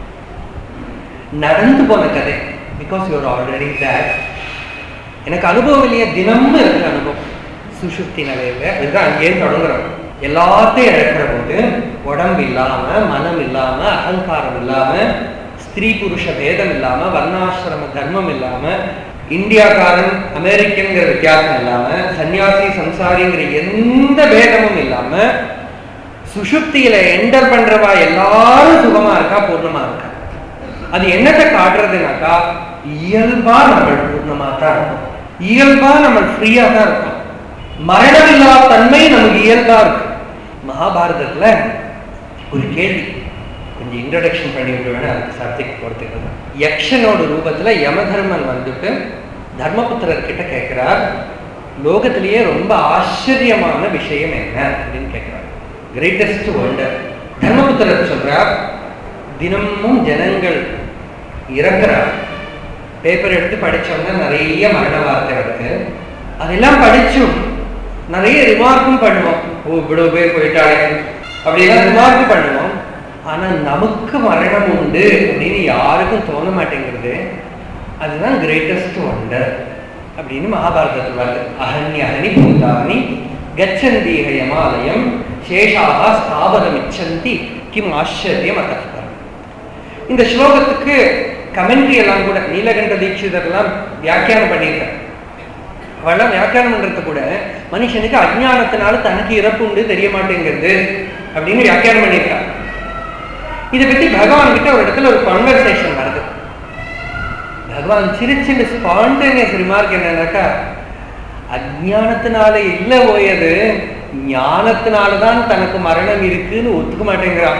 நடந்து போன கதை பிகாஸ் யூஆர் ஆல்ரெடி தேட் எனக்கு அனுபவம் இல்லையா தினமும் இருக்கு அனுபவம் சுஷுப்தி நிலையில இதுதான் அங்கேயே தொடங்குறோம் எல்லாத்தையும் இழக்கிற போது உடம்பு இல்லாம மனம் இல்லாம அகங்காரம் இல்லாம ஸ்திரீ புருஷ பேதம் இல்லாம வர்ணாசிரம தர்மம் இல்லாம இந்தியாக்காரன் அமெரிக்கன்கிற வித்தியாசம் இல்லாம சன்னியாசி சம்சாரிங்கிற எந்த பேதமும் இல்லாம சுஷுப்தியில என்டர் பண்றவா எல்லாரும் சுகமா இருக்கா பூர்ணமா இருக்கா அது என்னத்தை காட்டுறதுனாக்கா இயல்பா நம்ம பூர்ணமா தான் இருக்கும் இயல்பா நம்ம ஃப்ரீயா தான் இருக்கும் மரணமில்லா தன்மை நமக்கு இயல்பா இருக்கு மகாபாரதத்துல ஒரு கேள்வி கொஞ்சம் இன்ட்ரடக்ஷன் பண்ணி விடுவேன் அதுக்கு சப்ஜெக்ட் போறதுக்கு யக்ஷனோட ரூபத்துல யமதர்மன் வந்துட்டு தர்மபுத்திரர் கிட்ட கேட்கிறார் லோகத்திலேயே ரொம்ப ஆச்சரியமான விஷயம் என்ன அப்படின்னு கேட்கிறார் கிரேட்டஸ்ட் ஒண்டர் தர்மபுத்திரர் சொல்றார் தினமும் ஜனங்கள் இறக்குறார் பேப்பர் எடுத்து படிச்சோம்னா நிறைய மரண வார்த்தை இருக்கு அதெல்லாம் படிச்சும் நிறைய ரிமார்க்கும் பண்ணுவோம் ஓ இவ்வளவு பேர் போயிட்டாலே அப்படிலாம் ரிமார்க் பண்ணுவோம் ஆனா நமக்கு மரணம் உண்டு அப்படின்னு யாருக்கும் தோண மாட்டேங்கிறது அதுதான் கிரேட்டஸ்ட் ஒண்டர் அப்படின்னு மகாபாரதத்தில் வருது அகன்ய அகனி பூதானி கச்சந்தி ஹயமாலயம் சேஷாக ஸ்தாபனம் இச்சந்தி கிம் ஆச்சரியம் அத்தப்பரம் இந்த ஸ்லோகத்துக்கு கமெண்ட்ரி எல்லாம் கூட நீலகண்ட தீட்சிதர் எல்லாம் வியாக்கியானம் பண்ணியிருக்கார் அவெல்லாம் வியாக்கியானம் பண்றது கூட மனுஷனுக்கு அஜ்ஞானத்தினால தனக்கு இறப்பு உண்டு தெரிய மாட்டேங்கிறது அப்படின்னு வியாக்கியானம் பண்ணியிருக்கார் இதை பத்தி பகவான் கிட்ட ஒரு இடத்துல ஒரு கான்வர்சேஷன் வருது பகவான் சிரிச்சுட்டு ஸ்பான்டேனியஸ் ரிமார்க் என்னன்னாக்கா அஜ்ஞானத்தினால இல்ல போயது ஞானத்தினாலதான் தனக்கு மரணம் இருக்குன்னு ஒத்துக்க மாட்டேங்கிறான்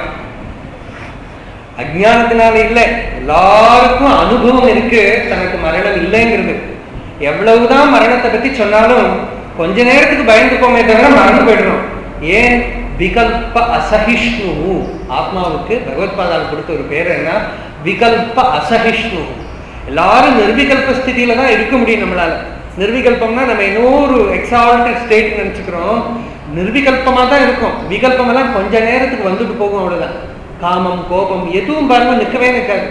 அஜ்ஞானத்தினால இல்ல எல்லாருக்கும் அனுபவம் இருக்கு தனக்கு மரணம் இல்லைங்கிறது எவ்வளவுதான் மரணத்தை பத்தி சொன்னாலும் கொஞ்ச நேரத்துக்கு பயந்துப்போமே தவிர மறந்து போயிடணும் ஏன் விகல்ப அசகிஷ்ணு ஆத்மாவுக்கு பகவத்பாதால் கொடுத்த ஒரு பேர் என்ன விகல்ப அசகிஷ்ணு எல்லாரும் நிர்விகல்ப ஸ்திதியில தான் இருக்க முடியும் நம்மளால நிர்விகல்பம்னா நம்ம இன்னொரு எக்ஸால்டட் ஸ்டேட் நினைச்சுக்கிறோம் நிர்விகல்பமா தான் இருக்கும் விகல்பம் எல்லாம் கொஞ்ச நேரத்துக்கு வந்துட்டு போகும் அவ்வளவுதான் காமம் கோபம் எதுவும் பாருங்க நிற்கவே நிற்காது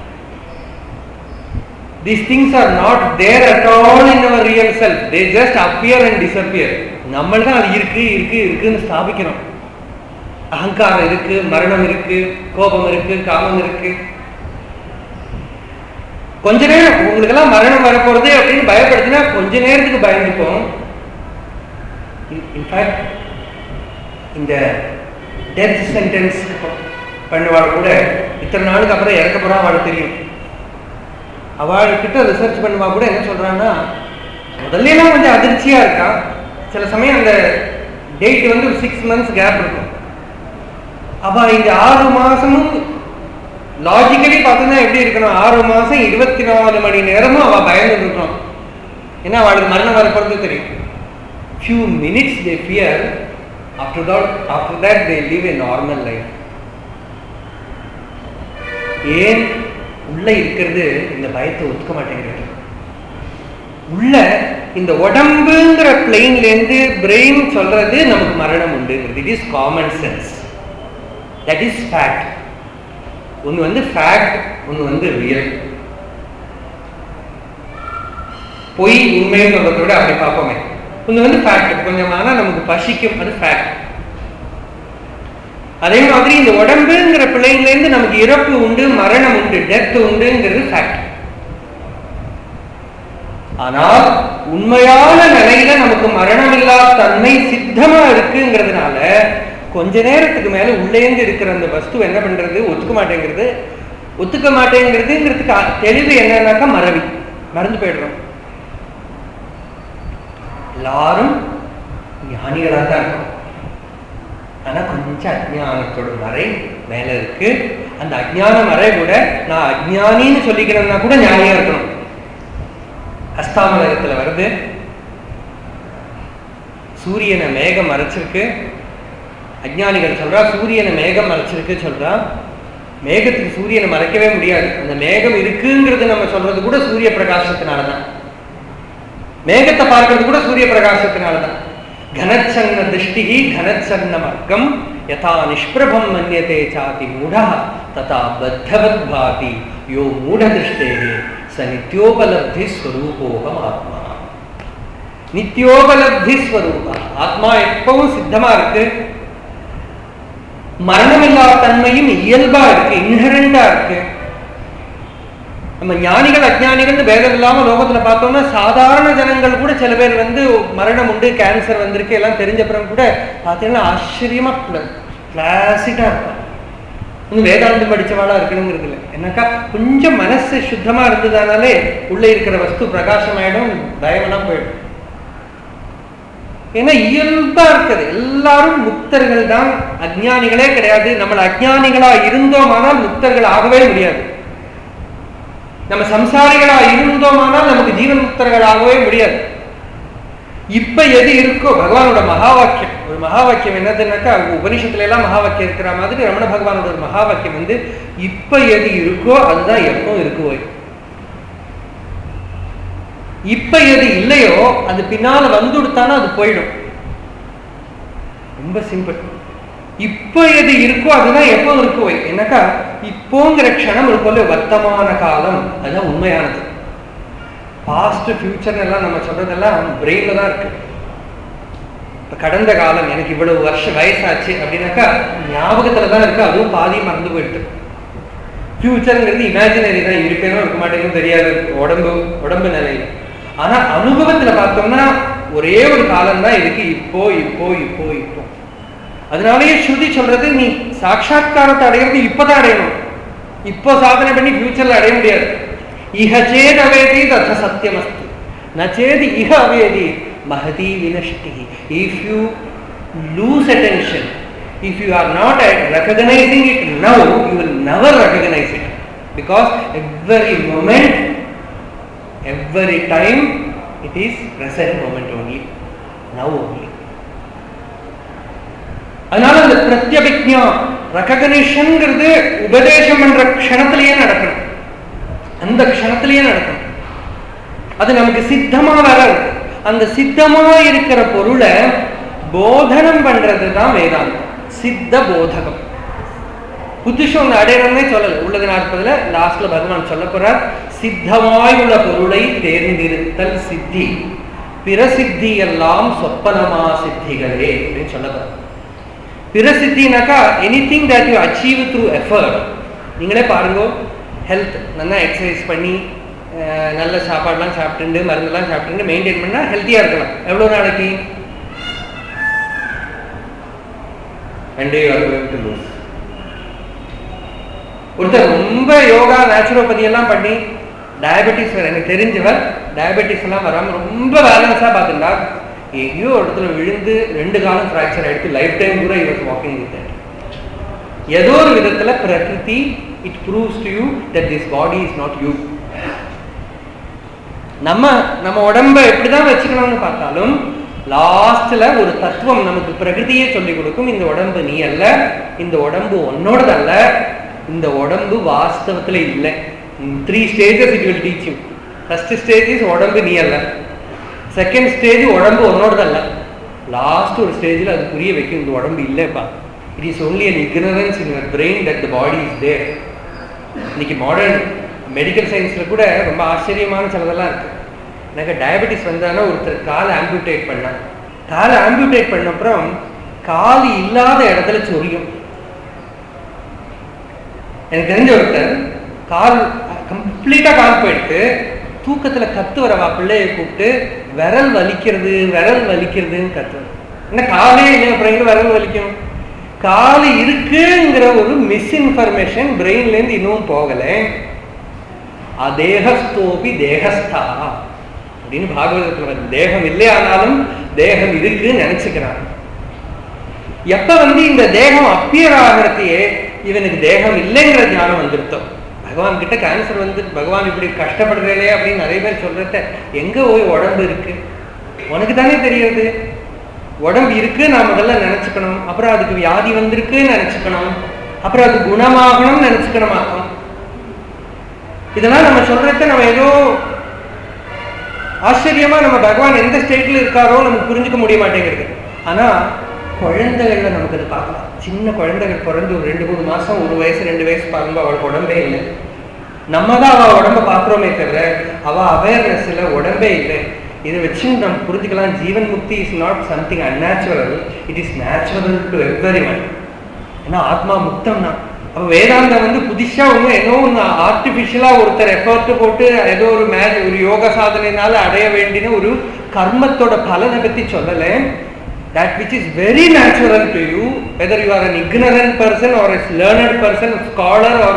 these things are not there at all in our real self they just appear and disappear நம்ம தான் அது இருக்கு இருக்கு இருக்குன்னு ஸ்தாபிக்கணும் அகங்காரம் இருக்கு மரணம் இருக்கு கோபம் இருக்கு காமம் இருக்கு கொஞ்ச நேரம் உங்களுக்கெல்லாம் மரணம் வரப்போறது அப்படின்னு பயப்படுத்தினா கொஞ்ச நேரத்துக்கு பயந்துப்போம் இன்ஃபேக்ட் இந்த டெத் சென்டென்ஸ் பண்ணுவாள் கூட இத்தனை நாளுக்கு அப்புறம் இறக்க போறா அவளுக்கு தெரியும் அவள்கிட்ட ரிசர்ச் பண்ணுவா கூட என்ன சொல்றான்னா முதல்ல எல்லாம் கொஞ்சம் அதிர்ச்சியா இருக்கா சில சமயம் அந்த டேட் வந்து ஒரு சிக்ஸ் மந்த்ஸ் கேப் இருக்கும் அவ இந்த ஆறு மாசமும் லாஜிக்கலி பார்த்தோன்னா எப்படி இருக்கணும் ஆறு மாசம் இருபத்தி நாலு மணி நேரமும் அவ பயந்து இருக்கணும் ஏன்னா அவளுக்கு மரணம் வரப்போறது தெரியும் few minutes they fear after that after that they live a normal life ஏன் உள்ள இருக்கிறது இந்த பயத்தை ஒத்துக்க மாட்டேங்கிறது உள்ள இந்த உடம்புங்கிற பிளெயின்ல இருந்து பிரெயின் சொல்றது நமக்கு மரணம் உண்டுங்கிறது it is common sense that is fact ஒன்று வந்து ஃபேக்ட் ஒன்று வந்து ரியல் பொய் உண்மைன்னு சொல்றதை விட அப்படி பார்ப்போமே ஒன்று வந்து ஃபேக்ட் கொஞ்சம் ஆனால் நமக்கு பசிக்கும் அது ஃபேக்ட் அதே மாதிரி இந்த உடம்புங்கிற பிள்ளைங்கள இருந்து நமக்கு இறப்பு உண்டு மரணம் உண்டு டெத் உண்டுங்கிறது ஃபேக்ட் ஆனால் உண்மையான நிலையில நமக்கு மரணமில்லா தன்மை சித்தமா இருக்குங்கிறதுனால கொஞ்ச நேரத்துக்கு மேல உள்ளேந்து இருக்கிற அந்த வஸ்து என்ன பண்றது ஒத்துக்க மாட்டேங்கிறது ஒத்துக்க மாட்டேங்கிறதுங்கிறதுக்கு தெளிவு என்னன்னாக்கா மறவி மறந்து போயிடுறோம் எல்லாரும் ஞானிகளா தான் இருக்கும் ஆனா கொஞ்சம் அஜ்ஞானத்தோட மறை மேல இருக்கு அந்த அஜ்ஞான மறை கூட நான் அஜ்ஞானின்னு சொல்லிக்கிறேன்னா கூட ஞானியா இருக்கணும் அஸ்தாமலகத்துல வருது சூரியனை மேகம் மறைச்சிருக்கு அஜ்ஞானிகள் சொல்றா சூரியனை மேகம் மறைச்சிருக்கு சொல்றா மேகத்துக்கு சூரியனை மறைக்கவே முடியாது அந்த மேகம் இருக்குங்கிறது நம்ம சொல்றது கூட சூரிய பிரகாசத்தினாலதான் மேகத்தை பார்க்கறது கூட சூரிய பிரகாசத்தினாலதான் கனச்சன்ன திருஷ்டி கனச்சன்ன மர்க்கம் யதா நிஷ்பிரபம் மன்யதே சாதி மூடா ததா பத்தவத் பாதி யோ மூட திருஷ்டே ச நித்யோபலப்தி ஸ்வரூபோகம் ஆத்மா நித்யோபலப்தி ஸ்வரூபா ஆத்மா எப்பவும் சித்தமா இருக்கு மரணமில்லா தன்மையும் இயல்பா இருக்கு இன்ஹரண்டா இருக்கு நம்ம ஞானிகள் அஜ்ஞானிகள் பேதம் இல்லாம லோகத்துல பார்த்தோம்னா சாதாரண ஜனங்கள் கூட சில பேர் வந்து மரணம் உண்டு கேன்சர் வந்திருக்கு எல்லாம் தெரிஞ்ச பிறகு கூட பார்த்தீங்கன்னா ஆச்சரியமா கிளாசிக்கா இருக்கும் இன்னும் வேதாந்தம் படிச்சவாளா இருக்கணுங்கிறது இல்லை என்னக்கா கொஞ்சம் மனசு சுத்தமா இருந்ததுனாலே உள்ள இருக்கிற வஸ்து பிரகாசமாயிடும் பயமெல்லாம் போயிடும் ஏன்னா இயல்பா இருக்குது எல்லாரும் முக்தர்கள் தான் அஜ்ஞானிகளே கிடையாது நம்மள அஜ்ஞானிகளா இருந்தோமானால் முக்தர்கள் ஆகவே முடியாது நம்ம சம்சாரிகளா இருந்தோமானால் நமக்கு ஜீவன் முக்தர்கள் ஆகவே முடியாது இப்ப எது இருக்கோ பகவானோட மகா வாக்கியம் ஒரு மகா வாக்கியம் என்னதுன்னாக்கா உபனிஷத்துல எல்லாம் மகா வாக்கியம் இருக்கிற மாதிரி ரமண பகவானோட ஒரு மகா வாக்கியம் வந்து இப்ப எது இருக்கோ அதுதான் எப்பவும் இருக்கோ இப்ப எது இல்லையோ அது பின்னால வந்துடுத்தானா அது போயிடும் ரொம்ப சிம்பிள் இப்போ எது இருக்கோ அதுதான் எப்போ இருக்கோ என்னக்கா இப்போங்கிற க்ஷணம் இருக்கும்ல வர்த்தமான காலம் அதுதான் உண்மையானது பாஸ்ட் ஃபியூச்சர் எல்லாம் நம்ம சொல்றதெல்லாம் பிரெயின்ல தான் இருக்கு இப்ப கடந்த காலம் எனக்கு இவ்வளவு வருஷம் வயசாச்சு அப்படின்னாக்கா ஞாபகத்துல தான் இருக்கு அதுவும் பாதி மறந்து போயிட்டு ஃபியூச்சருங்கிறது இமேஜினரி தான் இருக்கணும் இருக்க மாட்டேங்குன்னு தெரியாது உடம்பு உடம்பு நிலையில ஆனா அனுபவத்துல பார்த்தோம்னா ஒரே ஒரு காலம் தான் இருக்கு இப்போ இப்போ இப்போ இப்போ அதனாலயே ஸ்ருதி சொல்றது நீ சாட்சா்காரத்தை அடையிறது இப்பதான் அடையணும் இப்போ சாதனை பண்ணி ஃபியூச்சர்ல அடைய முடியாது இஹ சேத் அவேதி தத சத்தியம் அஸ்து நச்சேதி இஹ அவேதி மகதி வினஷ்டி if you lose attention if you are not at recognizing it now you will never recognize it because every moment every time it is present moment only now only அதனால அந்த பிரத்யபிக்ஞா ரெக்கக்னிஷன்ங்கிறது உபதேசம் பண்ற க்ஷணத்திலேயே நடக்கணும் அந்த க்ஷணத்திலேயே நடக்கணும் அது நமக்கு சித்தமா வர இருக்கு அந்த சித்தமா இருக்கிற பொருளை போதனம் பண்றது தான் வேதாந்தம் சித்த போதகம் புதுஷம் ஒன்று அடையணும்னே சொல்லல உள்ளது நாற்பதுல லாஸ்ட்ல பகவான் சொல்ல போறார் சித்தமாய் உள்ள பொருளை தேர்ந்தெடுத்தல் சித்தி பிற சித்தி எல்லாம் சொப்பனமா சித்திகளே அப்படின்னு சொல்ல போறார் பிற சித்தினாக்கா anything that you achieve through effort நீங்களே பாருங்க ஹெல்த் நல்லா எக்ஸசைஸ் பண்ணி அஹ், நல்ல சாப்பாடுலாம் சாப்பிட்டு மருந்தெல்லாம் சாப்பிட்டு மெயின்டைன் பண்ணா ஹெல்த்தியா இருக்கலாம் எவ்வளவு நாளைக்கு and you are going to lose ஒருத்தர் ரொம்ப யோகா நேச்சுரோபதி எல்லாம் பண்ணி டயபெட்டிஸ் எனக்கு தெரிஞ்சவர் டயபெட்டிஸ் எல்லாம் வராம ரொம்ப பேலன்ஸா பார்த்துட்டா எங்கேயோ ஒரு இடத்துல விழுந்து ரெண்டு காலம் ஃப்ராக்சர் ஆயிடுச்சு லைஃப் டைம் கூட இவர் வாக்கிங் வித் ஏதோ ஒரு விதத்துல பிரகிருதி it proves to you that this body is not you நம்ம நம்ம உடம்ப எப்படிதான் வச்சுக்கணும்னு பார்த்தாலும் லாஸ்ட்ல ஒரு தத்துவம் நமக்கு பிரகிருதியே சொல்லி கொடுக்கும் இந்த உடம்பு நீ அல்ல இந்த உடம்பு உன்னோடது அல்ல இந்த உடம்பு வாஸ்தவத்துல இல்லை three stages it will teach you first stage is உடம்பு நீ அல்ல செகண்ட் ஸ்டேஜ் உடம்பு உன்னோடது அல்ல லாஸ்ட் ஒரு ஸ்டேஜில் அது புரிய வைக்கும் இந்த உடம்பு இல்லைப்பா it is only an ignorance in your brain that the body is there இன்னைக்கு மாடர்ன் மெடிக்கல் சயின்ஸில் கூட ரொம்ப ஆச்சரியமான சிலதெல்லாம் இருக்கு எனக்கு டயபெட்டிஸ் வந்தானா ஒருத்தர் காலை ஆம்பியூட்டேட் பண்ணான் காலை ஆம்பியூட்டேட் பண்ண அப்புறம் கால் இல்லாத இடத்துல சொரியும் எனக்கு தெரிஞ்ச ஒருத்தர் கால் கம்ப்ளீட்டா கால் போயிட்டு தூக்கத்துல கத்து வரவா பிள்ளையை கூப்பிட்டு விரல் வலிக்கிறது விரல் வலிக்கிறதுன்னு கத்து என்ன காலே இல்லை அப்புறம் எங்க விரல் வலிக்கும் கால் இருக்குங்கிற ஒரு மிஸ்இன்ஃபர்மேஷன் பிரெயின்ல இருந்து இன்னும் போகல அதேகஸ்தோபி தேகஸ்தா அப்படின்னு பாகவதத்துல வருது தேகம் இல்லையானாலும் தேகம் இருக்குன்னு நினைச்சுக்கிறான் எப்ப வந்து இந்த தேகம் அப்பியர் ஆகிறதையே இவனுக்கு தேகம் இல்லைங்கிற ஞானம் வந்துருத்தோம் பகவான் கிட்ட கேன்சர் வந்து பகவான் இப்படி கஷ்டப்படுறதே அப்படின்னு நிறைய பேர் சொல்றத எங்க போய் உடம்பு இருக்கு உனக்கு தானே தெரியுது உடம்பு இருக்கு நான் முதல்ல நினைச்சுக்கணும் அப்புறம் அதுக்கு வியாதி வந்திருக்குன்னு நினைச்சுக்கணும் அப்புறம் அது குணமாகணும்னு நினைச்சுக்கணுமாக்கும் இதெல்லாம் நம்ம சொல்றத நம்ம ஏதோ ஆச்சரியமா நம்ம பகவான் எந்த ஸ்டேட்ல இருக்காரோ நமக்கு புரிஞ்சுக்க முடிய மாட்டேங்கிறது ஆனா குழந்தைகள்ல நமக்கு அது பார்க்கலாம் சின்ன குழந்தைகள் பிறந்து ஒரு ரெண்டு மூணு மாசம் ஒரு வயசு ரெண்டு வயசு பாருங்க அவளுக்கு உடம்பே இல்லை நம்ம தான் அவ உடம்ப பார்க்குறோமே தவிர அவ அவேர்னஸ் இல்லை உடம்பே இல்லை இதை வச்சு நம்ம புரிஞ்சுக்கலாம் ஜீவன் முக்தி is not something unnatural it is natural to everyone ஏன்னா ஆத்மா முக்தம் தான் அப்போ வேதாந்தம் வந்து புதுசா ஒன்றும் ஏதோ ஒன்று ஆர்டிஃபிஷியலாக ஒருத்தர் எஃபர்ட் போட்டு ஏதோ ஒரு மேஜ் ஒரு யோக சாதனையினால அடைய வேண்டின ஒரு கர்மத்தோட பலனை பற்றி சொல்லலை that which is very natural to you, whether you are an ignorant person or a learned person, scholar or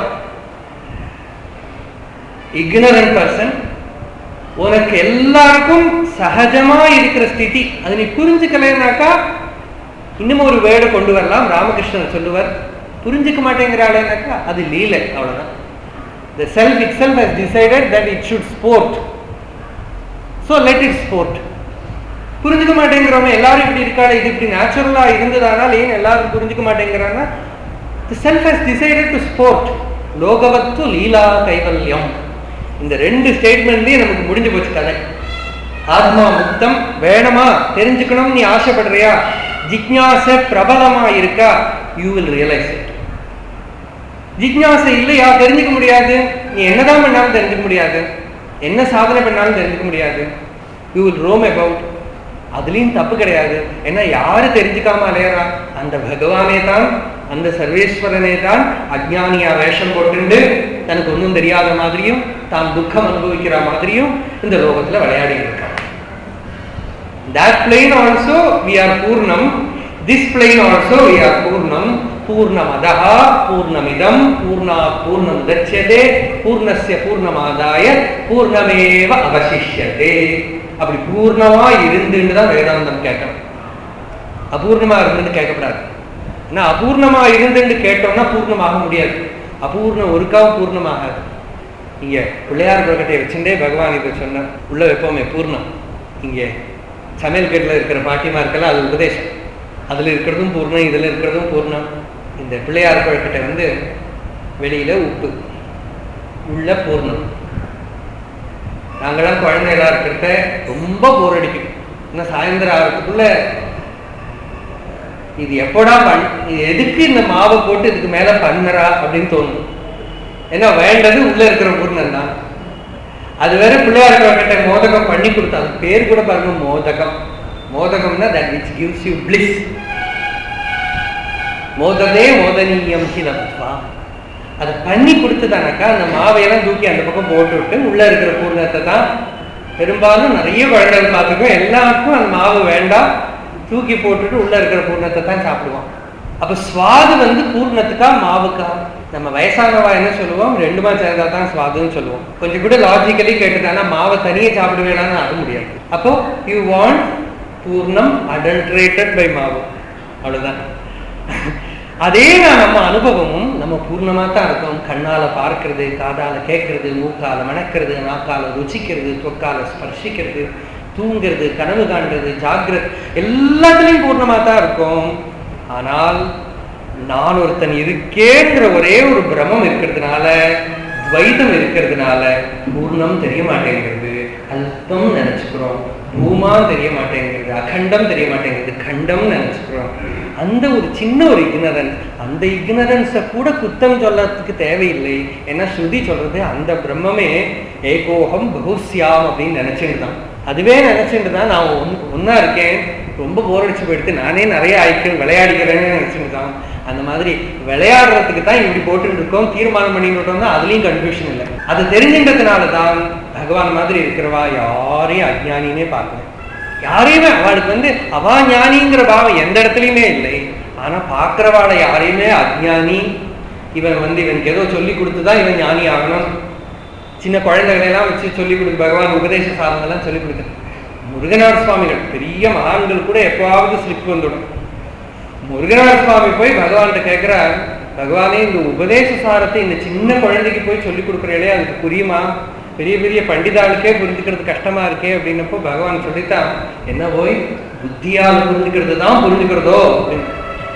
ignorant person, உனக்கு எல்லாருக்கும் சகஜமா இருக்கிற ஸ்திதி அது நீ புரிஞ்சுக்கலைனாக்கா இன்னும் ஒரு வேர்டை கொண்டு வரலாம் ராமகிருஷ்ணன் சொல்லுவார் புரிஞ்சுக்க மாட்டேங்கிறாளேனாக்கா அது லீலை அவ்வளவுதான் the self itself has decided that it should sport so let it sport புரிஞ்சுக்க மாட்டேங்கிறவங்க எல்லாரும் இப்படி இருக்காளே இது இப்படி நேச்சுரலா இருந்ததானால் ஏன் எல்லாரும் புரிஞ்சுக்க மாட்டேங்கிறாங்க the self has decided to sport லோகவத்து லீலா கைவல்யம் இந்த ரெண்டு ஸ்டேட்மெண்ட்லயும் நமக்கு முடிஞ்சு போச்சு கதை ஆத்மா முக்தம் வேணுமா தெரிஞ்சுக்கணும் நீ ஆசைப்படுறியா ஜிக்ஞாச பிரபலமா இருக்கா யூ வில் ரியலைஸ் இட் ஜிக்ஞாசை இல்லையா தெரிஞ்சுக்க முடியாது நீ என்னதான் பண்ணாலும் தெரிஞ்சுக்க முடியாது என்ன சாதனை பண்ணாலும் தெரிஞ்சுக்க முடியாது யூ வில் ரோம் அபவுட் அதுலயும் தப்பு கிடையாது ஏன்னா யாரு தெரிஞ்சுக்காம அலையறா அந்த பகவானே தான் அந்த சர்வேஸ்வரனே தான் அஜ்ஞானியா வேஷம் போட்டுண்டு தனக்கு ஒன்றும் தெரியாத மாதிரியும் தான் துக்கம் அனுபவிக்கிற மாதிரியும் இந்த லோகத்துல விளையாடி இருக்கான் that plane also we are purnam this plane also we are purnam பூர்ணமதः பூர்ணமிதம் Poorna பூர்ணம் தட்சியதே பூர்ணஸ்ய பூர்ணமாதாய பூர்ணமேவ அவசிஷ்யதே அப்படி பூர்ணமா இருந்துன்னு தான் வேதாந்தம் கேட்கணும் அபூர்ணமா இருந்துன்னு கேட்கக்கூடாது ஏன்னா அபூர்ணமா இருந்துன்னு கேட்டோம்னா பூர்ணமாக முடியாது அபூர்ணம் ஒருக்காவும் பூர்ணமாகாது இங்க பிள்ளையார் பிரகட்டையை வச்சுட்டே பகவான் இதை சொன்னார் உள்ள வைப்போமே பூர்ணம் இங்கே சமையல் கட்டில் இருக்கிற பாட்டிமாருக்கெல்லாம் அது உபதேசம் அதுல இருக்கிறதும் பூர்ணம் இதுல இருக்கிறதும் பூர்ணம் இந்த பிள்ளையார் பழக்கட்டை வந்து வெளியில உப்பு உள்ள பூர்ணம் நாங்களாம் குழந்தைகளா இருக்கிறத ரொம்ப போர் அடிக்கும் இன்னும் சாயந்தரம் ஆகிறதுக்குள்ள இது எப்படா பண் இது எதுக்கு இந்த மாவை போட்டு இதுக்கு மேல பண்ணுறா அப்படின்னு தோணும் ஏன்னா வேண்டது உள்ள இருக்கிற பூர்ணம் தான் அது வேற பிள்ளையார் கிட்ட மோதகம் பண்ணி கொடுத்தா அது பேர் கூட பாருங்க மோதகம் மோதகம்னா that which gives you bliss மோததே மோதனீயம் சிலத்வா அதை பண்ணி கொடுத்ததானாக்கா அந்த மாவையெல்லாம் தூக்கி அந்த பக்கம் போட்டு விட்டு உள்ள இருக்கிற பூர்ணத்தை தான் பெரும்பாலும் நிறைய குழந்தைகள் பார்த்துக்கோ எல்லாருக்கும் அந்த மாவு வேண்டாம் தூக்கி போட்டுட்டு உள்ள இருக்கிற பூர்ணத்தை தான் சாப்பிடுவான் அப்ப சுவாது வந்து பூர்ணத்துக்கா மாவுக்கா நம்ம வயசானவா என்ன சொல்லுவோம் ரெண்டுமா சேர்ந்தா தான் சுவாதுன்னு சொல்லுவோம் கொஞ்சம் கூட லாஜிக்கலி கேட்டுட்டானா மாவை தனியே சாப்பிடுவேனான்னு அது முடியாது அப்போ யூ வாண்ட் பூர்ணம் அடல்ட்ரேட்டட் பை மாவு அவ்வளவுதான் அதே தான் நம்ம அனுபவமும் நம்ம பூர்ணமா தான் இருக்கோம் கண்ணால பார்க்கிறது காதால கேட்கறது மூக்கால மணக்கிறது நாக்கால ருச்சிக்கிறது தொக்கால ஸ்பர்சிக்கிறது தூங்கிறது கனவு காண்றது ஜாகிரத் எல்லாத்துலயும் பூர்ணமா தான் இருக்கும் ஆனால் நான் ஒருத்தன் இருக்கேங்கிற ஒரே ஒரு பிரமம் இருக்கிறதுனால துவைதம் இருக்கிறதுனால பூர்ணம் தெரிய மாட்டேங்கிறது அல்பம் நினைச்சுக்கிறோம் பூமா தெரிய மாட்டேங்கிறது அகண்டம் தெரிய மாட்டேங்கிறது கண்டம் நினைச்சுக்கிறோம் அந்த ஒரு சின்ன ஒரு இக்னரன்ஸ் அந்த இக்னரன்ஸை கூட குத்தம் சொல்லறதுக்கு தேவையில்லை ஏன்னா ஸ்ருதி சொல்றது அந்த பிரம்மமே ஏகோகம் பகுஸ்யாம் அப்படின்னு நினைச்சுட்டு தான் அதுவே நினைச்சுட்டு தான் நான் ஒன் ஒன்னா இருக்கேன் ரொம்ப போர் அடிச்சு போயிடுத்து நானே நிறைய ஆயிக்கிறேன் விளையாடிக்கிறேன்னு நினைச்சுட்டு தான் அந்த மாதிரி விளையாடுறதுக்கு தான் இப்படி போட்டுட்டு இருக்கோம் தீர்மானம் பண்ணிட்டோம்னா அதுலயும் கன்ஃபியூஷன் இல்லை அது தெரிஞ்சுன்றதுனால தான் பகவான் மாதிரி இருக்கிறவா யாரையும் அஜ்ஞானினே பார்க்கல யாரையுமே அவளுக்கு வந்து அவா ஞானிங்கிற பாவம் எந்த இடத்துலயுமே இல்லை ஆனா பார்க்கிறவாளை யாரையுமே அஜ்ஞானி இவன் வந்து இவனுக்கு ஏதோ சொல்லி கொடுத்துதான் இவன் ஞானி ஆகணும் சின்ன குழந்தைகளெல்லாம் வச்சு சொல்லிக் கொடுக்கு பகவான் உபதேச சாதனெல்லாம் சொல்லிக் கொடுக்குறது முருகனார் சுவாமிகள் பெரிய மகான்கள் கூட எப்பவாவது ஸ்லிப் வந்துடும் முருகனார் சுவாமி போய் பகவான்கிட்ட கேட்கிறார் பகவானே இந்த உபதேச சாரத்தை இந்த சின்ன குழந்தைக்கு போய் சொல்லிக் கொடுக்குறீங்களே அதுக்கு புரியுமா பெரிய பெரிய பண்டிதாளுக்கே புரிஞ்சுக்கிறது கஷ்டமா இருக்கே அப்படின்னப்போ பகவான் சொல்லித்தான் என்ன போய் புத்தியால் புரிஞ்சுக்கிறது தான் புரிஞ்சுக்கிறதோ அப்படின்னு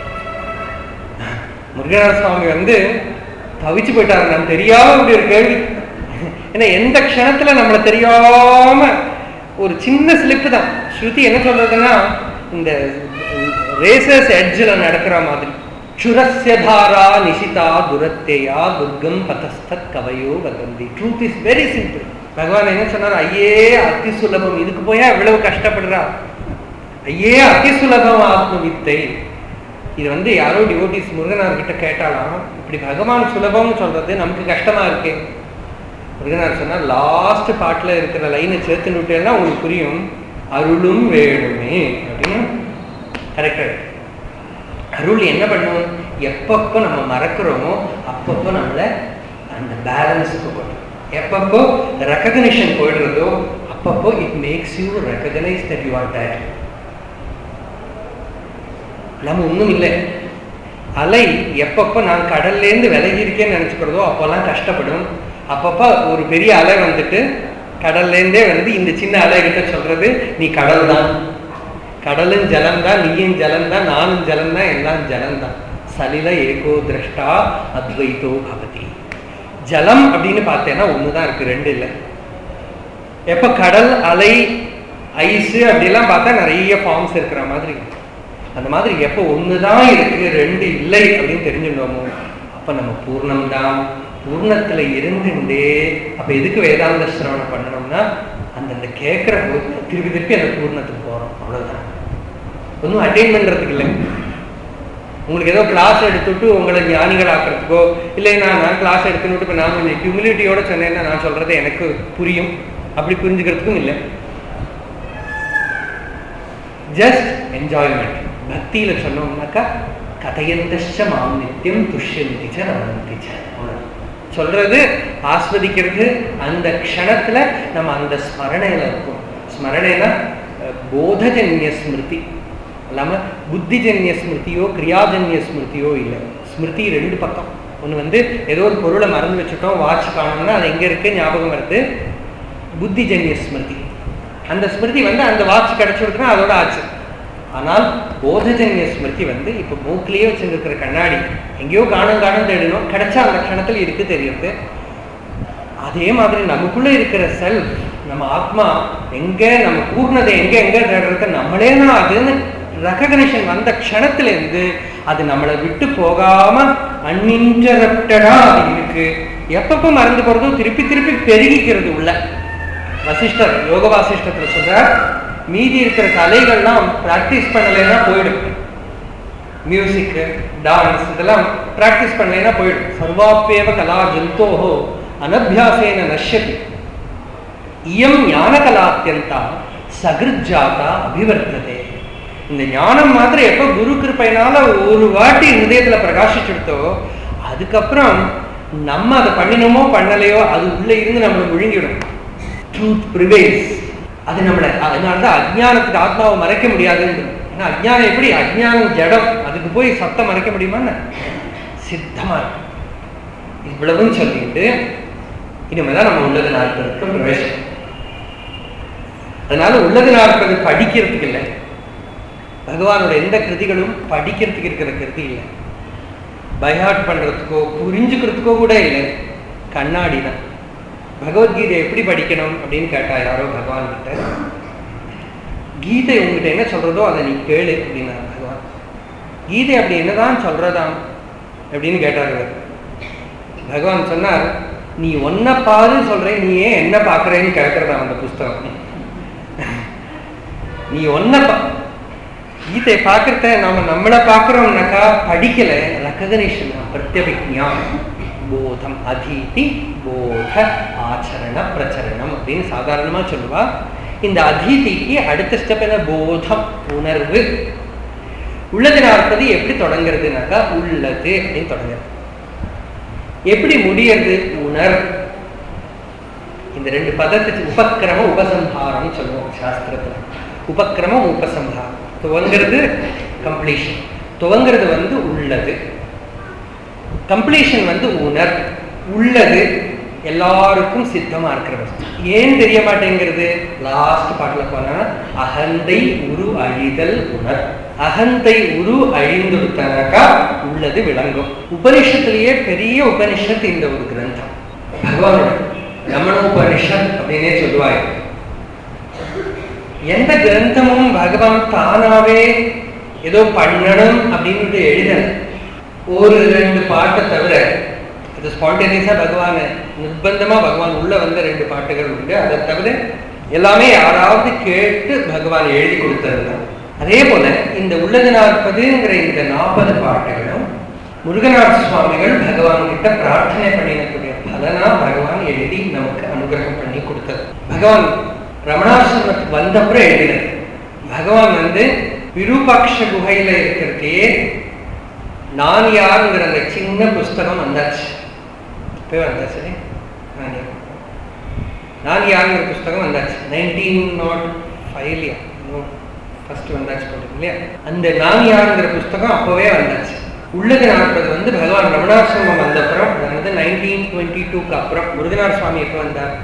முருகனார் சுவாமி வந்து தவிச்சு போயிட்டாரு நான் தெரியாம இப்படி ஒரு கேள்வி ஏன்னா எந்த க்ஷணத்துல நம்மள தெரியாம ஒரு சின்ன ஸ்லிப்பு தான் ஸ்ருதி என்ன சொல்றதுன்னா இந்த ரேசர்ஸ் எட்ஜில் நடக்கிற மாதிரி சுரஸ்ய தாரா நிஷிதா துரத்தேயா துர்கம் பதஸ்தத் கவையோ வதந்தி ட்ரூத் இஸ் வெரி சிம்பிள் பகவான் என்ன சொன்னார் ஐயே அதி சுலபம் இதுக்கு போயா இவ்வளவு கஷ்டப்படுறா ஐயே அதி சுலபம் ஆத்ம வித்தை இது வந்து யாரோ டிவோட்டிஸ் முருகனார் கிட்ட கேட்டாலாம் இப்படி பகவான் சுலபம்னு சொல்றது நமக்கு கஷ்டமா இருக்கே முருகனார் சொன்னார் லாஸ்ட் பாட்டுல இருக்கிற லைனை சேர்த்து விட்டேன்னா உங்களுக்கு புரியும் அருளும் வேணுமே அப்படின்னு கரெக்டா அருள் என்ன பண்ணும் எப்பப்போ நம்ம மறக்கிறோமோ அப்பப்போ நம்மளை அந்த பேலன்ஸுக்கு கொண்டு எப்பப்போ ரெக்கக்னிஷன் போயிடுறதோ அப்பப்போ it makes you recognise that you are that நம்ம ஒன்றும் இல்லை அலை எப்பப்போ நான் கடல்லேருந்து விலகி இருக்கேன்னு நினச்சிக்கிறதோ அப்போல்லாம் கஷ்டப்படும் அப்பப்போ ஒரு பெரிய அலை வந்துட்டு கடல்லேருந்தே வந்து இந்த சின்ன அலை கிட்ட சொல்றது நீ கடல் தான் கடலும் ஜலம் தான் நீயும் ஜலம் தான் நானும் ஜலம் தான் எல்லாம் ஜலம் தான் சலில ஏகோ திரஷ்டா அத்வைதோ பவதி ஜலம் அப்படின்னு பார்த்தேன்னா ஒண்ணுதான் இருக்கு ரெண்டு இல்லை எப்ப கடல் அலை ஐஸ் அப்படிலாம் பார்த்தா நிறைய ஃபார்ம்ஸ் இருக்கிற மாதிரி இருக்கு. அந்த மாதிரி எப்போ ஒண்ணுதான் இருக்கு ரெண்டு இல்லை அப்படின்னு தெரிஞ்சுட்டோமோ அப்ப நம்ம பூர்ணம் தான் பூர்ணத்துல இருந்துட்டே அப்ப எதுக்கு வேதாந்த சிரவணம் பண்ணணும்னா அந்தந்த கேட்கிற போது திருப்பி திருப்பி அந்த பூர்ணத்துக்கு போறோம் அவ்வளவுதான் ஒன்றும் அட்டைன் பண்றதுக்கு இல்லை உங்களுக்கு ஏதோ கிளாஸ் எடுத்துட்டு உங்களை ஞானிகள் ஆக்கிறதுக்கோ இல்லை நான் நான் கிளாஸ் எடுத்துன்னு இப்போ நான் கொஞ்சம் ஹியூமிலிட்டியோட சொன்னேன்னா நான் சொல்றது எனக்கு புரியும் அப்படி புரிஞ்சுக்கிறதுக்கும் இல்லை ஜஸ்ட் என்ஜாய்மெண்ட் பக்தியில சொன்னோம்னாக்கா கதையந்தச்ச மாம் நித்தியம் துஷ்யந்தி ச ரமந்தி ச அவ்வளவுதான். சொல்றது ஆஸ்வதிக்கிறது அந்த க்ஷணத்துல நம்ம அந்த ஸ்மரணையில இருக்கும் ஸ்மரணைனா அஹ், போதஜன்ய ஸ்மிருதி இல்லாம புத்திஜன்ய ஸ்மிருதியோ கிரியாஜன்ய ஸ்மிருதியோ இல்லை ஸ்மிருதி ரெண்டு பக்கம் ஒண்ணு வந்து ஏதோ ஒரு பொருளை மறந்து வச்சுட்டோம் வாட்ச் காணோம்னா அது எங்க இருக்கு ஞாபகம் வருது புத்திஜன்ய ஸ்மிருதி அந்த ஸ்மிருதி வந்து அந்த வாட்ச் கிடைச்சிருக்குன்னா அதோட ஆச்சு ஆனால் போதஜன்ய ஸ்மிருதி வந்து இப்போ மூக்கிலேயே வச்சிருக்கிற கண்ணாடி எங்கேயோ காணும் காணும் தேடணும் கிடைச்சா அந்த க்ஷணத்தில் இருக்கு தெரியுது அதே மாதிரி நமக்குள்ள இருக்கிற செல்ஃப் நம்ம ஆத்மா எங்க நம்ம கூர்ணதை எங்க எங்க தேடுறத நம்மளே தான் அதுன்னு ரெக்கக்னிஷன் வந்த க்ஷணத்துல இருந்து அது நம்மளை விட்டு போகாம அன்இன்டரப்டடா அது இருக்கு எப்பப்ப மறந்து போறதோ திருப்பி திருப்பி பெருகிக்கிறது உள்ள வசிஷ்டர் யோக வாசிஷ்டத்துல சொல்றார் மீதி இருக்கிற கலைகள்லாம் பிராக்டிஸ் பண்ணலைன்னா போயிடும் மியூசிக் டான்ஸ் இதெல்லாம் பிராக்டிஸ் பண்ணலைன்னா போயிடும் சர்வாப்பேவ கலா ஜந்தோஹோ அனபியாசேன நஷ்யதி இயம் ஞான கலாத்தியந்தா சகிருஜாதா அபிவர்த்ததே இந்த ஞானம் மாத்திரம் எப்போ குரு கிருப்பையினால ஒரு வாட்டி ஹிருதயத்துல பிரகாசிச்சுடுத்தோ அதுக்கப்புறம் நம்ம அதை பண்ணினோமோ பண்ணலையோ அது உள்ள இருந்து நம்மளை முழுங்கிடும் ட்ரூத் ப்ரிவைல்ஸ் அது நம்மளை அதனாலதான் அஜ்ஞானத்துக்கு ஆத்மாவை மறைக்க முடியாதுன்னு ஏன்னா அஜ்ஞானம் எப்படி அஜ்ஞானம் ஜடம் அதுக்கு போய் சத்தம் மறைக்க முடியுமான்னு சித்தமா இருக்கு இவ்வளவும் சொல்லிட்டு இனிமேதான் நம்ம உள்ளது நாற்பதுக்கு பிரவேசம் அதனால உள்ளது நாற்பது படிக்கிறதுக்கு இல்லை பகவானோட எந்த கிருதிகளும் படிக்கிறதுக்கு இருக்கிற கிருதி இல்லை பைஹாட் பண்றதுக்கோ புரிஞ்சுக்கிறதுக்கோ கூட இல்லை கண்ணாடி தான் பகவத்கீதை எப்படி படிக்கணும் அப்படின்னு கேட்டா யாரோ பகவான் கிட்ட கீதை உங்ககிட்ட என்ன சொல்றதோ அதை நீ கேளு அப்படின்னா பகவான் கீதை அப்படி என்னதான் சொல்றதாம் அப்படின்னு கேட்டார் இவர். பகவான் சொன்னார் நீ ஒன்ன பாரு சொல்றேன் நீ ஏன் என்ன பாக்குறேன்னு கேட்கறதா அந்த புஸ்தகம் நீ ஒன்ன பா கீதை பார்க்கறத நாம நம்மளை பார்க்கிறோம்னாக்கா படிக்கல ரெக்கக்னிஷன் பிரத்யபிக்ஞா போதம் அதீதி போத ஆச்சரண பிரச்சரணம் அப்படின்னு சாதாரணமா சொல்லுவா இந்த அதீதிக்கு அடுத்த ஸ்டெப் என்ன போதம் உணர்வு உள்ளது நாற்பது எப்படி தொடங்குறதுனாக்கா உள்ளது அப்படின்னு தொடங்குறது எப்படி முடியறது உணர் இந்த ரெண்டு பதத்துக்கு உபக்கிரம உபசம்ஹாரம் சொல்லுவோம் சாஸ்திரத்துல உபக்கிரமம் உபசம்ஹாரம் துவங்கிறது கம்ப்ளீஷன் துவங்கிறது வந்து உள்ளது கம்ப்ளீஷன் வந்து உணர் உள்ளது எல்லாருக்கும் சித்தமா இருக்கிற வஸ்து ஏன் தெரிய மாட்டேங்கிறது லாஸ்ட் பாட்டுல போனா அகந்தை உரு அழிதல் உணர் அகந்தை உரு அழிந்துடுத்தனாக்கா உள்ளது விளங்கும் உபனிஷத்திலேயே பெரிய உபனிஷத் இந்த ஒரு கிரந்தம் பகவானோட ரமணோபனிஷத் அப்படின்னே சொல்லுவாங்க எந்த கிரந்தமும் பகவான் தானாவே ஏதோ பண்ணணும் அப்படின்னு எழுதல ஒரு ரெண்டு பாட்டை தவிர அது ஸ்பான்டேனியஸா பகவான் நிர்பந்தமா பகவான் உள்ள வந்த ரெண்டு பாட்டுகள் உண்டு அதை தவிர எல்லாமே யாராவது கேட்டு பகவான் எழுதி கொடுத்ததுதான் அதே போல இந்த உள்ளது நாற்பதுங்கிற இந்த நாற்பது பாட்டுகளும் முருகநாத சுவாமிகள் பகவான் கிட்ட பிரார்த்தனை பண்ணினக்கூடிய பலனா பகவான் எழுதி நமக்கு அனுகிரகம் பண்ணி கொடுத்தது பகவான் ரமணாசிரமத்துக்கு வந்தப்புறம் எழுதினது பகவான் வந்து விருபாட்ச குகையில இருக்கிறதே நான் யாருங்கிற அந்த சின்ன புஸ்தகம் வந்தாச்சு போய் வந்தாச்சு நான் யார் நான் யாருங்கிற புஸ்தகம் வந்தாச்சு நைன்டீன் நாட் ஃபைவ்லையா ஃபர்ஸ்ட் வந்தாச்சு போட்டு இல்லையா அந்த நான் யாருங்கிற புஸ்தகம் அப்போவே வந்தாச்சு உள்ளது நாற்பது வந்து பகவான் ரமணாசிரமம் வந்த அப்புறம் அதாவது நைன்டீன் டுவெண்ட்டி டூக்கு அப்புறம் முருகனார் சுவாமி எப்போ வந்தார்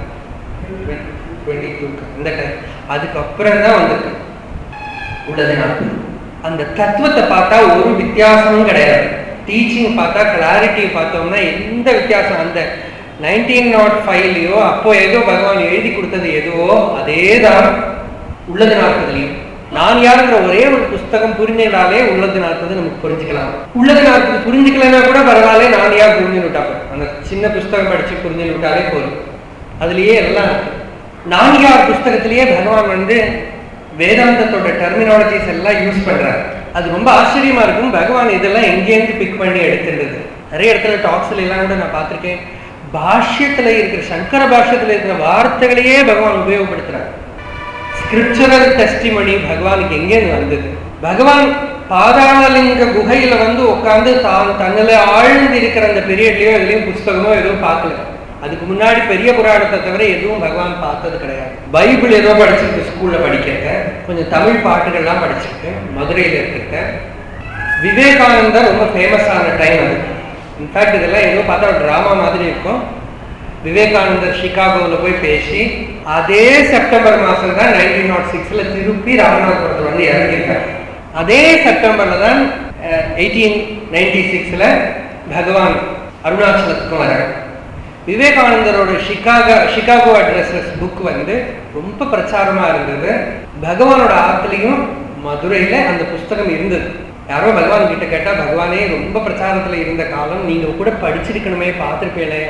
டுவெண்ட்டி டூக்கு அந்த டைம் அதுக்கப்புறம் தான் வந்திருக்கு உள்ளது நாற்பது அந்த தத்துவத்தை பார்த்தா ஒரு வித்தியாசமும் கிடையாது டீச்சிங் பார்த்தா கிளாரிட்டி பார்த்தோம்னா எந்த வித்தியாசம் அந்த நைன்டீன் நாட் ஃபைவ்லையோ அப்போ ஏதோ பகவான் எழுதி கொடுத்தது எதுவோ அதே தான் உள்ளது நாற்பதுலையும் நான் யாருங்கிற ஒரே ஒரு புஸ்தகம் புரிஞ்சினாலே உள்ளது நாற்பது நமக்கு புரிஞ்சுக்கலாம் உள்ளது நாற்பது புரிஞ்சுக்கலன்னா கூட பரவாயில்ல நான் யார் புரிஞ்சு விட்டாப்ப அந்த சின்ன புஸ்தகம் படிச்சு புரிஞ்சு விட்டாலே போதும் அதுலயே எல்லாம் இருக்கு நான் யார் புஸ்தகத்திலேயே பகவான் வந்து வேதாந்தத்தோட டெர்மினாலஜிஸ் எல்லாம் யூஸ் பண்றாரு அது ரொம்ப ஆச்சரியமா இருக்கும் பகவான் இதெல்லாம் எங்கேருந்து பிக் பண்ணி எடுத்துருந்தது நிறைய இடத்துல டாக்ஸ்ல எல்லாம் கூட நான் பார்த்திருக்கேன் பாஷ்யத்துல இருக்கிற சங்கர பாஷ்யத்துல இருக்கிற வார்த்தைகளையே பகவான் உபயோகப்படுத்துறாரு ஸ்கிரிப்சரல் டெஸ்டிமணி பகவானுக்கு எங்கேருந்து வந்தது பகவான் பாதாளலிங்க குகையில வந்து உட்கார்ந்து தான் தன்னில ஆழ்ந்து இருக்கிற அந்த பீரியட்லயோ எதுலயும் புஸ்தகமோ எதுவும் பார்க்கல அதுக்கு முன்னாடி பெரிய புராணத்தை தவிர எதுவும் பகவான் பார்த்தது கிடையாது பைபிள் ஏதோ படிச்சிருக்கு ஸ்கூல்ல படிக்கிறேன் கொஞ்சம் தமிழ் பாட்டுகள்லாம் படிச்சிருக்கேன் மதுரையில இருக்கிறேன் விவேகானந்தர் ரொம்ப ஃபேமஸான டைம் அது இன்ஃபேக்ட் இதெல்லாம் ஏதோ பார்த்தா ட்ராமா மாதிரி இருக்கும் விவேகானந்தர் சிகாகோவில் போய் பேசி அதே செப்டம்பர் மாதம் தான் நைன்டீன் நாட் சிக்ஸில் திருப்பி ராமநாதபுரத்தில் வந்து இறங்கியிருக்காரு அதே செப்டம்பர்ல தான் எயிட்டீன் நைன்டி சிக்ஸில் பகவான் அருணாச்சலத்துக்கும் வரார் விவேகானந்தரோட சிகாகோ சிகாகோ அட்ரஸஸ் புக் வந்து ரொம்ப பிரச்சாரமா இருந்தது பகவானோட ஆத்துலையும் மதுரையில அந்த புஸ்தகம் இருந்தது யாரோ பகவான் கிட்ட கேட்டா பகவானே ரொம்ப பிரச்சாரத்துல இருந்த காலம் நீங்க கூட படிச்சிருக்கணுமே பார்த்துருப்பேனே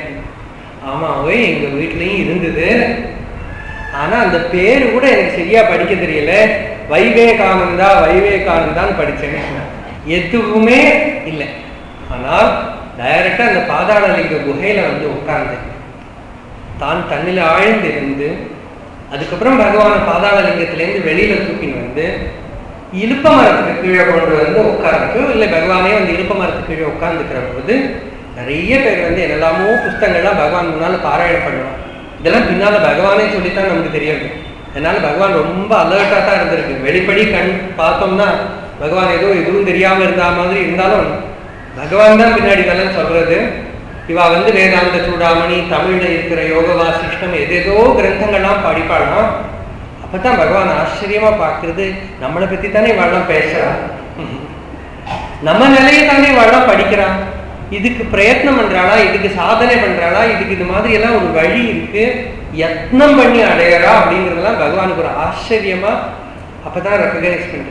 ஆமாவே எங்க வீட்லயும் இருந்தது ஆனா அந்த பேரு கூட எனக்கு சரியா படிக்க தெரியல வைவேகானந்தா வைவேகானந்தான்னு படிச்சேன் எதுவுமே இல்லை ஆனால் டைரக்டா அந்த பாதாளலிங்க குகையில வந்து உட்கார்ந்து தான் தன்னில ஆழ்ந்திருந்து அதுக்கப்புறம் பகவான் பாதாளலிங்கத்திலேருந்து வெளியில தூக்கின்னு வந்து இழுப்ப மரத்துக்கு கீழே கொண்டு வந்து உட்கார்ந்து இல்லை பகவானே வந்து இழுப்ப மரத்துக்கு கீழே உட்கார்ந்துக்கிற போது நிறைய பேர் வந்து என்னெல்லாமோ புஸ்தங்கள்லாம் பகவான் முன்னால பாராயணம் பண்ணுவான் இதெல்லாம் பின்னால பகவானே சொல்லித்தான் நமக்கு தெரியாது அதனால பகவான் ரொம்ப அலர்ட்டா தான் இருந்திருக்கு வெளிப்படி கண் பார்த்தோம்னா பகவான் ஏதோ எதுவும் தெரியாம இருந்தா மாதிரி இருந்தாலும் பகவான் தான் பின்னாடி இதெல்லாம் சொல்றது இவா வந்து வேதாந்த சூடாமணி தமிழ்ல இருக்கிற யோக வாசிஷ்டம் எதேதோ கிரந்தங்கள்லாம் படிப்பாளாம் அப்பதான் பகவான் ஆச்சரியமா பார்க்கறது நம்மளை பத்தி தானே இவாள்லாம் பேசுறா நம்ம நிலையை தானே இவாள்லாம் படிக்கிறான் இதுக்கு பிரயத்னம் பண்றாளா இதுக்கு சாதனை பண்றாளா இதுக்கு இது மாதிரி எல்லாம் ஒரு வழி இருக்கு யத்னம் பண்ணி அடையறா அப்படிங்கிறதெல்லாம் பகவானுக்கு ஒரு ஆச்சரியமா அப்பதான் ரெக்கக்னைஸ் பண்றது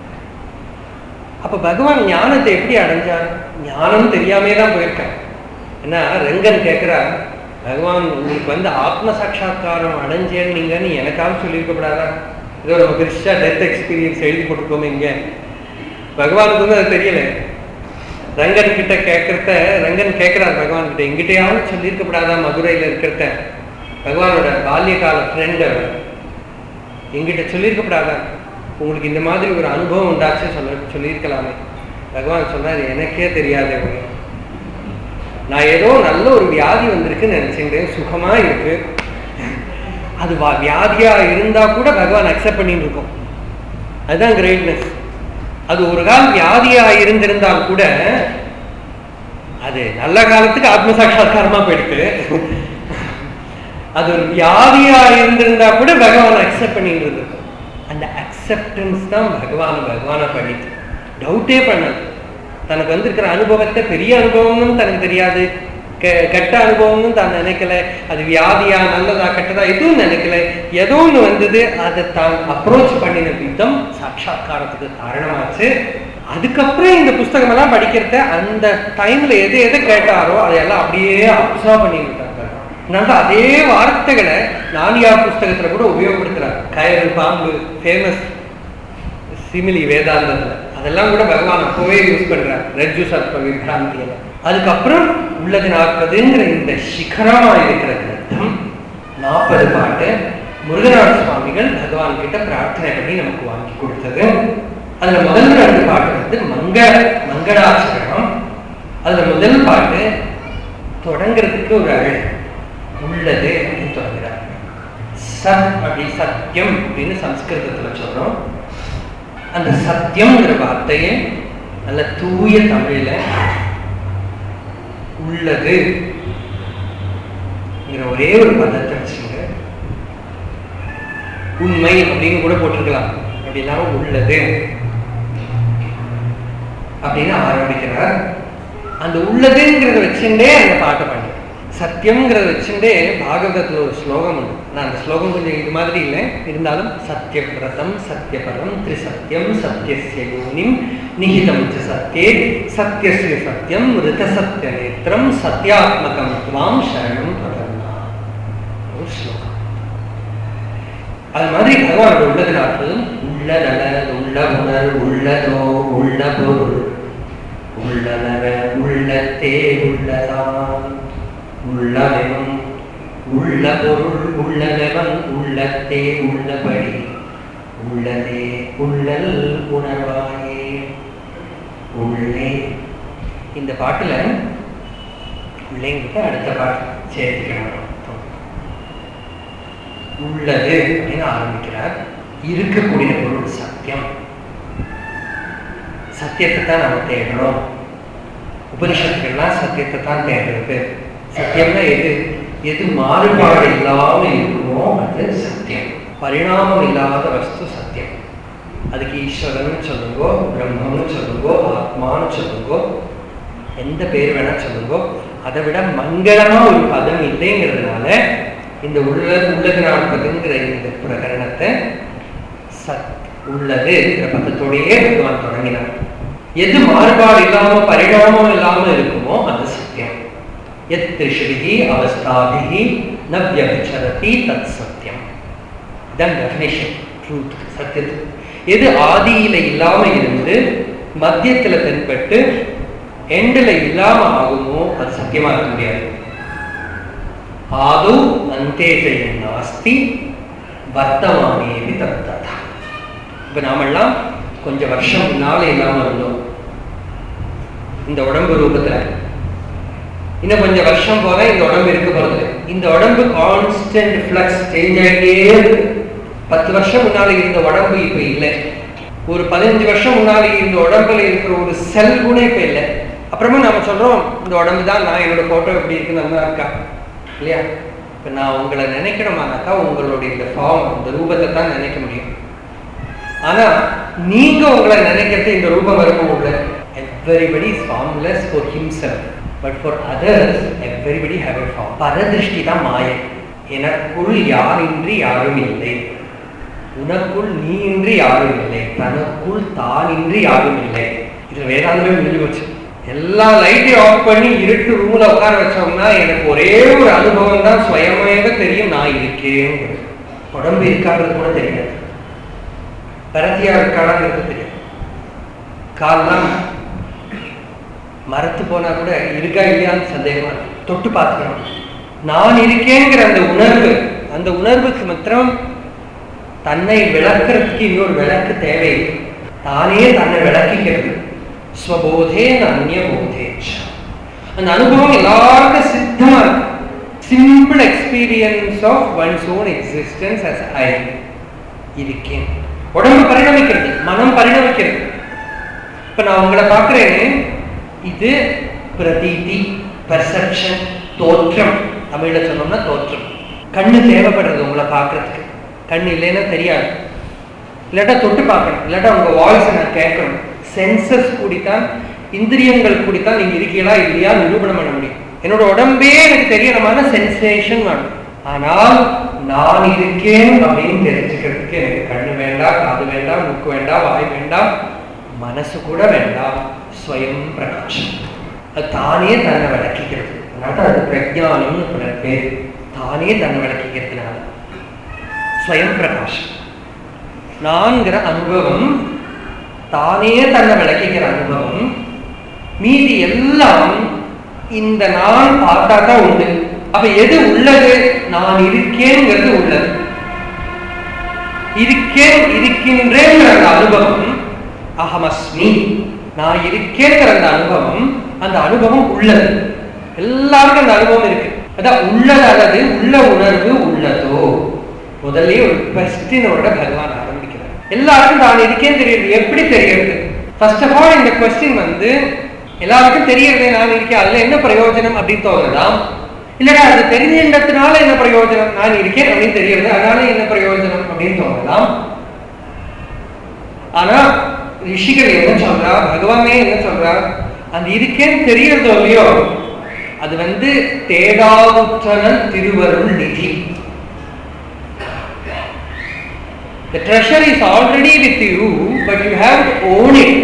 அப்ப பகவான் ஞானத்தை எப்படி அடைஞ்சார் ஞானம் தெரியாமே தான் போயிருக்கான் ஏன்னா ரெங்கன் கேட்கிறா பகவான் உங்களுக்கு வந்து ஆத்ம சாட்சா்காரம் அடைஞ்சேன்னு நீங்கன்னு எனக்காக சொல்லியிருக்கப்படாதா ஏதோ நம்ம பெருசா டெத் எக்ஸ்பீரியன்ஸ் எழுதி போட்டிருக்கோமே இங்க பகவானுக்கு வந்து அது தெரியல ரங்கன் கிட்ட கேட்கறத ரங்கன் கேட்கிறார் பகவான் கிட்ட எங்கிட்டயாவது சொல்லியிருக்கப்படாதா மதுரையில இருக்கிறத பகவானோட பால்ய கால ஃப்ரெண்ட் எங்கிட்ட சொல்லியிருக்கப்படாதா உங்களுக்கு இந்த மாதிரி ஒரு அனுபவம் உண்டாச்சு சொல்ல சொல்லியிருக்கலாமே பகவான் சொன்னார் எனக்கே தெரியாது நான் ஏதோ நல்ல ஒரு வியாதி வந்திருக்குன்னு நினைச்சுட்டேன் சுகமா இருக்கு அது வா- வியாதியா இருந்தா கூட பகவான் அக்செப்ட் பண்ணிட்டு இருக்கும் அதுதான் கிரேட்னஸ் அது ஒரு கால் வியாதியா இருந்திருந்தால் கூட அது நல்ல காலத்துக்கு ஆத்ம சாட்சா்காரமா போயிடுது அது ஒரு வியாதியா இருந்திருந்தா கூட பகவான் அக்செப்ட் பண்ணிட்டு இருந்திருக்கும் அந்த அக்செப்டன்ஸ் தான் பகவான் பகவானை பண்ணிட்டு டவுட்டே பண்ணல தனக்கு வந்திருக்கிற அனுபவத்தை பெரிய அனுபவம்னு தனக்கு தெரியாது கெ- கெட்ட அனுபவம்னு தான் நினைக்கல அது வியாதியா நல்லதா கெட்டதா எதுவும் நினைக்கல ஏதோ ஒன்று வந்தது அதை தான் அப்ரோச் பண்ணின விதம் சாட்சா்காரத்துக்கு காரணமாச்சு அதுக்கப்புறம் இந்த புஸ்தகம் எல்லாம் படிக்கிறத அந்த டைம்ல எது எது கேட்டாரோ அதையெல்லாம் அப்படியே அப்சர்வ் பண்ணிட்டாங்க அதனால அதே வார்த்தைகளை நானியார் புஸ்தகத்துல கூட உபயோகப்படுத்துறாரு கயறு பாம்பு ஃபேமஸ் சிமிலி வேதாந்தத்துல அதெல்லாம் கூட பகவான் அப்பவே யூஸ் பண்றார் ரஜ்ஜு சர்ப்ப விபிராந்தியில அதுக்கப்புறம் உள்ளது நாற்பதுங்கிற இந்த சிகரமா இருக்கிற கிரந்தம் நாற்பது பாட்டு முருகநாத சுவாமிகள் பகவான் கிட்ட பிரார்த்தனை பண்ணி நமக்கு வாங்கி கொடுத்தது அதுல முதல் ரெண்டு பாட்டு வந்து மங்கள மங்களாச்சரணம் அதுல முதல் பாட்டு தொடங்குறதுக்கு ஒரு அழகு உள்ளது அப்படின்னு தொடங்குறார் சத் அப்படி சத்தியம் அப்படின்னு சம்ஸ்கிருதத்துல சொல்றோம் அந்த சத்தியம்ங்கிற வார்த்தையை நல்ல தூய தமிழ்ல உள்ளது ங்கிற ஒரே ஒரு பதத்தை வச்சுங்க உண்மை அப்படின்னு கூட போட்டிருக்கலாம் அப்படி இல்லாம உள்ளது அப்படின்னு ஆரம்பிக்கிறார் அந்த உள்ளதுங்கிறத வச்சுட்டே அந்த பாட்டை பண்ணி சத்தியம்ங்கிறத வச்சுட்டே பாகவதத்துல ஒரு ஸ்லோகம் உண்டு நான் அந்த ஸ்லோகம் கொஞ்சம் இது மாதிரி இல்லை இருந்தாலும் சத்தியவிரதம் சத்தியபரம் திரிசத்தியம் சத்தியஸ்ய யோனிம் நிகிதம் ச சத்தியே சத்தியஸ்ய சத்தியம் ரித சத்திய நேத்திரம் சத்யாத்மகம் துவாம் சரணம் பிரபன்னா ஒரு ஸ்லோகம் அது மாதிரி பகவானோட உள்ளது நாற்பதும் உள்ளதல உள்ள உணர் உள்ளதோ உள்ள பொருள் உள்ளனவ உள்ளத்தே உள்ளதான் உள்ளவனும் உள்ள பொருள் உள்ளவன் உள்ளத்தே உள்ளபடி உள்ளதே உள்ளல் உணர்வாயே உள்ளே இந்த பாட்டுல உள்ளேங்கிட்ட அடுத்த பாட்டு சேர்த்துக்கணும் உள்ளது அப்படின்னு ஆரம்பிக்கிறார் இருக்கக்கூடிய பொருள் சத்தியம் சத்தியத்தை தான் நம்ம தேடணும் உபனிஷத்துக்கள்லாம் சத்தியத்தை தான் தேடுறது சத்தியம்னா எது எது மாறுபாடு இல்லாம இருக்குமோ அது சத்தியம் பரிணாமம் இல்லாத வஸ்து சத்தியம் அதுக்கு ஈஸ்வரன் சொல்லுங்கோ பிரம்மம்னு சொல்லுங்கோ ஆத்மான்னு சொல்லுங்கோ எந்த பேர் வேணா சொல்லுங்கோ அதை விட மங்களமா ஒரு பதம் இல்லைங்கிறதுனால இந்த உள்ள உள்ளது நாற்பதுங்கிற இந்த பிரகரணத்தை சத் உள்ளதுங்கிற பதத்தோடையே பகவான் தொடங்கினார் எது மாறுபாடு இல்லாம பரிணாமம் இல்லாம இருக்குமோ அது சத்தியம் எத் திரிஷிகி அவஸ்தாபிகி ந வியபிச்சரதி தத் சத்தியம் இதான் டெஃபினேஷன் ட்ரூத் சத்தியத்துக்கு எது ஆதியில இல்லாம இருந்து மத்தியத்துல தென்பட்டு எண்டுல இல்லாம ஆகுமோ அது சத்தியமா இருக்க முடியாது ஆதோ அந்தேஜயம் நாஸ்தி வர்த்தமானேவி தத்ததா இப்ப நாமெல்லாம் கொஞ்சம் வருஷம் முன்னால இல்லாம இருந்தோம் இந்த உடம்பு ரூபத்துல இன்னும் கொஞ்சம் வருஷம் போல இந்த உடம்பு இருக்க போறது இந்த உடம்பு கான்ஸ்டன்ட் ஃபிளக்ஸ் சேஞ்ச் ஆகிட்டே இருக்கு பத்து வருஷம் முன்னால இருந்த உடம்பு இப்ப இல்லை ஒரு பதினஞ்சு வருஷம் முன்னால இருந்த உடம்புல இருக்கிற ஒரு செல் கூட இப்ப இல்லை அப்புறமா நாம சொல்றோம் இந்த உடம்பு தான் நான் என்னோட போட்டோ எப்படி இருக்கு நல்லா இருக்கா இல்லையா இப்ப நான் உங்களை நினைக்கணுமானாக்கா உங்களுடைய இந்த ஃபார்ம் இந்த ரூபத்தை தான் நினைக்க முடியும் ஆனா நீங்க உங்களை நினைக்கிறது இந்த ரூபம் இருக்கும் உள்ள everybody is formless for himself but for others everybody have a form பரதிருஷ்டி தான் மாயை எனக்குள் யாரின்றி யாரும் இல்லை உனக்குள் நீ இன்றி யாரும் இல்லை தனக்குள் தானின்றி யாரும் இல்லை இது வேதாந்தமே முடிஞ்சு போச்சு எல்லா லைட்டையும் ஆஃப் பண்ணி இருட்டு ரூம்ல உட்கார வச்சோம்னா எனக்கு ஒரே ஒரு அனுபவம் தான் சுயமேக தெரியும் நான் இருக்கேன் உடம்பு இருக்கான்றது கூட தெரியாது பரத்தியா இருக்காளாங்கிறது தெரியும் கால்லாம் மரத்து போனா கூட இருக்கா இல்லையான்னு சந்தேகமா இருக்கு. தொட்டு பார்த்துக்கணும் நான் இருக்கேங்கிற அந்த உணர்வு அந்த உணர்வுக்கு மாத்திரம் தன்னை விளக்குறதுக்கு இன்னொரு விளக்கு தேவை தானே தன்னை விளக்கிக்கிறது ஸ்வபோதே அந்நிய போதே அந்த அனுபவம் எல்லாருக்கும் சித்தமா இருக்கு simple experience of one's own existence as I இருக்கேன் உடம்பு பரிணமிக்கிறது மனம் பரிணமிக்கிறது இப்ப நான் உங்களை பார்க்கிறேன் இது பிரதீதி பெர்செப்ஷன் தோற்றம் தமிழ்ல சொன்னோம்னா தோற்றம் கண்ணு தேவைப்படுறது உங்களை பார்க்கறதுக்கு கண் இல்லைன்னா தெரியாது இல்லாட்டா தொட்டு பார்க்கணும் இல்லாட்டா உங்க வாய்ஸை நான் கேட்கணும் சென்சஸ் கூடித்தான் இந்திரியங்கள் கூடித்தான் நீங்க இருக்கீங்களா இல்லையா நிரூபணம் பண்ண முடியும் என்னோட உடம்பே எனக்கு தெரியணுமான சென்சேஷன் வேணும் ஆனால் நான் இருக்கேன் அப்படின்னு தெரிஞ்சுக்கிறதுக்கு எனக்கு கண்ணு வேண்டாம் காது வேண்டாம் மூக்கு வேண்டாம் வாய் வேண்டாம் மனசு கூட வேண்டாம் ஸ்வயம் பிரகாஷம் அது தானே தன்னை விளக்கிக்கிறது அதனால அது பிரஜானம்னு பல பேர் தானே தன்னை விளக்கிக்கிறதுனால ஸ்வயம் பிரகாஷம் நான்கிற அனுபவம் தானே தன்னை விளக்கிக்கிற அனுபவம் மீதி எல்லாம் இந்த நான் பார்த்தா தான் உண்டு அப்ப எது உள்ளது நான் இருக்கேங்கிறது உள்ளது இருக்கேன் இருக்கின்றேங்கிற அந்த அனுபவம் அகமஸ்மி நான் இருக்கேங்கிற அந்த அனுபவம் அந்த அனுபவம் உள்ளது எல்லாருக்கும் அந்த அனுபவம் இருக்கு அதான் உள்ளது அல்லது உள்ள உணர்வு உள்ளதோ முதல்ல ஒரு கொஸ்டினோட பகவான் ஆரம்பிக்கிறார் எல்லாருக்கும் தான் இருக்கேன்னு தெரியுது எப்படி தெரியுது ஃபர்ஸ்ட் ஆஃப் ஆல் இந்த கொஸ்டின் வந்து எல்லாருக்கும் தெரியறது நான் இருக்கேன் அதுல என்ன பிரயோஜனம் அப்படின்னு தோணலாம் இல்லடா அது தெரிஞ்சின்றதுனால என்ன பிரயோஜனம் நான் இருக்கேன் அப்படின்னு தெரியறது அதனால என்ன பிரயோஜனம் அப்படின்னு தோணலாம் ஆனா ரிஷிகள் என்ன சொல்றா பகவானே என்ன சொல்றா அந்த இருக்கேன்னு தெரியறதோ இல்லையோ அது வந்து தேடாவுற்றன திருவருள் நிதி The treasure is already with you, but you have to own it.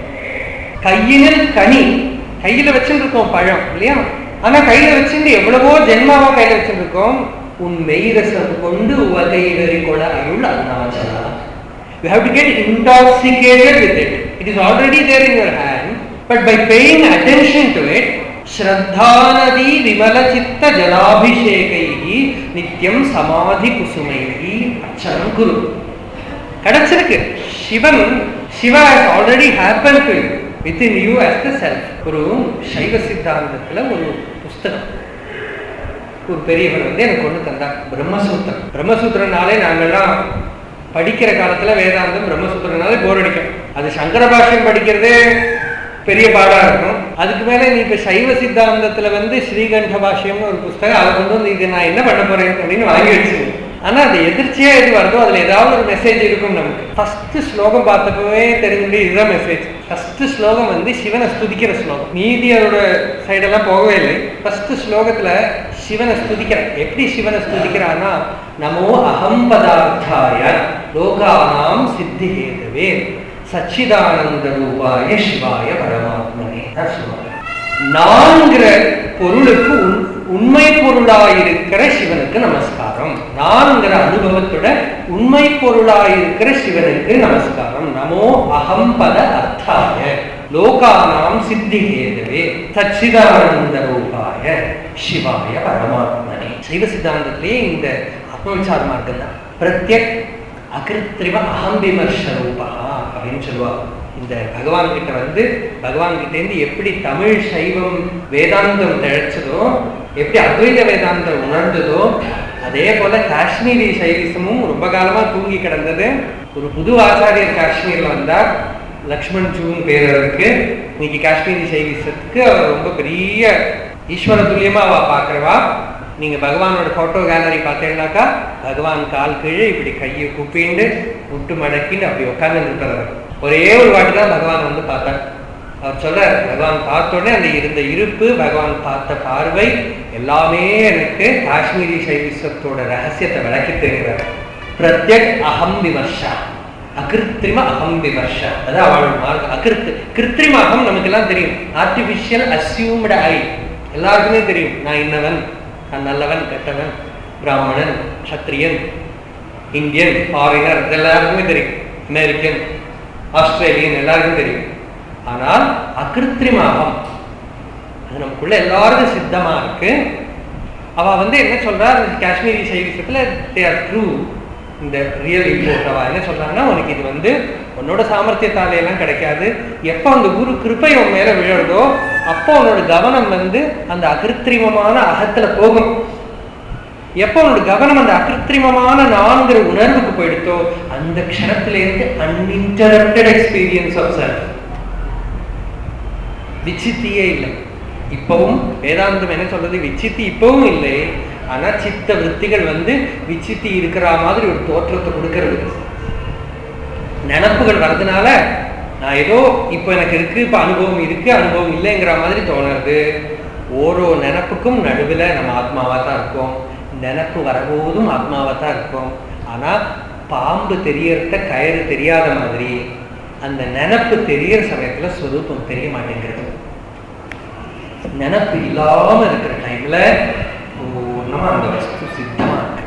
கையினில் கனி கையில வச்சுருக்கோம் பழம் இல்லையா ஆனா கையில வச்சுட்டு எவ்வளவோ ஜென்மாவா கையில வச்சிருக்கோம் உன் மெய்ரசம் கொண்டு உவகையிடறி கொள்ள அருள் Arunachala You have to get intoxicated with it. It is already there in your hand, but by paying attention to it, ஸ்ரத்தானதி விமல சித்த ஜலாபிஷேகைகி நித்தியம் சமாதி குசுமைகி அர்ச்சனம் குரு கிடைச்சிருக்கு Sivan Siva has already happened to you within you as the self ஒரு சைவ சித்தாந்தத்துல ஒரு புஸ்தகம் ஒரு பெரியவர் வந்து எனக்கு ஒண்ணு தந்தார் பிரம்மசூத்திரம் பிரம்மசூத்திரனாலே நாங்கெல்லாம் படிக்கிற காலத்துல வேதாந்தம் பிரம்மசூத்திரனாலே போர் அடிக்கும் அது சங்கர பாஷ்யம் படிக்கிறதே பெரிய பாடா இருக்கும் அதுக்கு மேல நீ இப்ப சைவ சித்தாந்தத்துல வந்து ஸ்ரீகண்ட பாஷ்யம்னு ஒரு புஸ்தகம் அதை கொண்டு வந்து இது நான் என்ன பண்ண போறேன் அப்படின்னு வாங்கி வச்சிருக்கேன் ஆனா அது எதிர்ச்சியா எது வருதோ அதுல ஏதாவது ஒரு மெசேஜ் இருக்கும் நமக்கு ஃபர்ஸ்ட் ஸ்லோகம் பார்த்தப்பவே தெரிஞ்சு இதுதான் மெசேஜ் ஃபர்ஸ்ட் ஸ்லோகம் வந்து சிவனை ஸ்துதிக்கிற ஸ்லோகம் மீதி அதோட சைடெல்லாம் போகவே இல்லை ஃபர்ஸ்ட் ஸ்லோகத்துல சிவனை ஸ்துதிக்கிறான் எப்படி சிவனை ஸ்துதிக்கிறான்னா நமோ அகம் பதார்த்தாய லோகானாம் சித்தி ஹேதவே சச்சிதானந்த ரூபாய சிவாய பரமாத்மனே தான் சொல்லுவாங்க நான்கிற பொருளுக்கு உண் உண்மை பொருளாயிருக்கிற சிவனுக்கு நமஸ்காரம் நான்கிற அனுபவத்தோட உண்மை பொருளாயிருக்கிற சிவனுக்கு நமஸ்காரம் நமோ அகம்பத அர்த்தாய லோகானாம் சித்தி ஹேதவே சச்சிதானந்த ரூபாய சிவாய பரமாத்மனே சைவ சித்தாந்தத்திலே இந்த ஆத்மவிசார மார்க்கம் தான் பிரத்யக் அகிருத்திரிம அகம் விமர்ச ரூபா அப்படின்னு சொல்லுவாங்க இந்த பகவான் கிட்ட வந்து பகவான் கிட்ட இருந்து எப்படி தமிழ் சைவம் வேதாந்தம் தழைச்சதோ எப்படி அத்வைத வேதாந்தம் உணர்ந்ததோ அதே போல காஷ்மீரி சைவிசமும் ரொம்ப காலமா தூங்கி கிடந்தது ஒரு புது ஆச்சாரியர் காஷ்மீர்ல வந்தார் லக்ஷ்மண் ஜூன் பேரருக்கு இன்னைக்கு காஷ்மீரி சைவிசத்துக்கு அவர் ரொம்ப பெரிய ஈஸ்வர துல்லியமா அவ பாக்குறவா நீங்க பகவானோட போட்டோ கேலரி பார்த்தீங்கன்னாக்கா பகவான் கால் கீழே இப்படி கையை குப்பிண்டு முட்டு மடக்கின்னு அப்படி உட்கார்ந்து இருக்கிறவர் ஒரே ஒரு வாட்டி தான் பகவான் வந்து பார்த்தார் அவர் சொல்ற பகவான் பார்த்த உடனே அந்த இருந்த இருப்பு பகவான் பார்த்த பார்வை எல்லாமே எனக்கு காஷ்மீரி சைவிசத்தோட ரகசியத்தை விளக்கி தெரிகிறார் பிரத்யக் அகம் விமர்ஷா அகிருத்திரிம அகம் விமர்ஷா அதான் அவளோட மார்க் அகிருத்து கிருத்திரிம அகம் நமக்கு எல்லாம் தெரியும் ஆர்டிபிஷியல் அசியூம்டு ஐ எல்லாருக்குமே தெரியும் நான் இன்னவன் நான் நல்லவன் கெட்டவன் பிராமணன் சத்திரியன் இந்தியன் ஃபாரினர் இது எல்லாருக்குமே தெரியும் அமெரிக்கன் ஆஸ்திரேலியன் எல்லாருக்கும் தெரியும் ஆனால் அகிருத்திரிமாகம் அது நமக்குள்ள எல்லாருக்கும் சித்தமா இருக்கு அவ வந்து என்ன சொல்றா இந்த காஷ்மீரி சைவிசத்துல தே ஆர் ட்ரூ இந்த ரியல் இம்போர்ட் அவ என்ன சொல்றாங்கன்னா உனக்கு இது வந்து உன்னோட சாமர்த்தியத்தால எல்லாம் கிடைக்காது எப்போ அந்த குரு கிருப்பை உன் மேல விழுறதோ அப்போ உன்னோட கவனம் வந்து அந்த அகிருத்திரிமமான அகத்துல போகும் எப்போ உன்னோட கவனம் அந்த அகிருத்திரிமமான நான்கிற உணர்வுக்கு போயிடுத்தோ அந்த க்ஷணத்திலேருந்து அன்இன்டரப்டட் எக்ஸ்பீரியன்ஸ் ஆஃப் செல்ஃப் விச்சித்தியே இல்லை இப்பவும் வேதாந்தம் என்ன சொல்றது விச்சித்தி இப்பவும் இல்லை ஆனா சித்த விற்த்திகள் வந்து விச்சித்தி இருக்கிற மாதிரி ஒரு தோற்றத்தை கொடுக்கறது நினப்புகள் வர்றதுனால நான் ஏதோ இப்போ எனக்கு இருக்கு இப்போ அனுபவம் இருக்கு அனுபவம் இல்லைங்கிற மாதிரி தோணுறது ஓரோ நினப்புக்கும் நடுவில் நம்ம ஆத்மாவா தான் இருக்கோம் நினப்பு வரபோதும் ஆத்மாவா தான் இருக்கும் ஆனா பாம்பு தெரியறத கயிறு தெரியாத மாதிரி அந்த நினப்பு தெரியற சமயத்துல ஸ்வரூபம் தெரிய மாட்டேங்கிறது நினப்பு இல்லாம இருக்கிற டைம்ல பூர்ணமா அந்த வஸ்து சித்தமா இருக்கு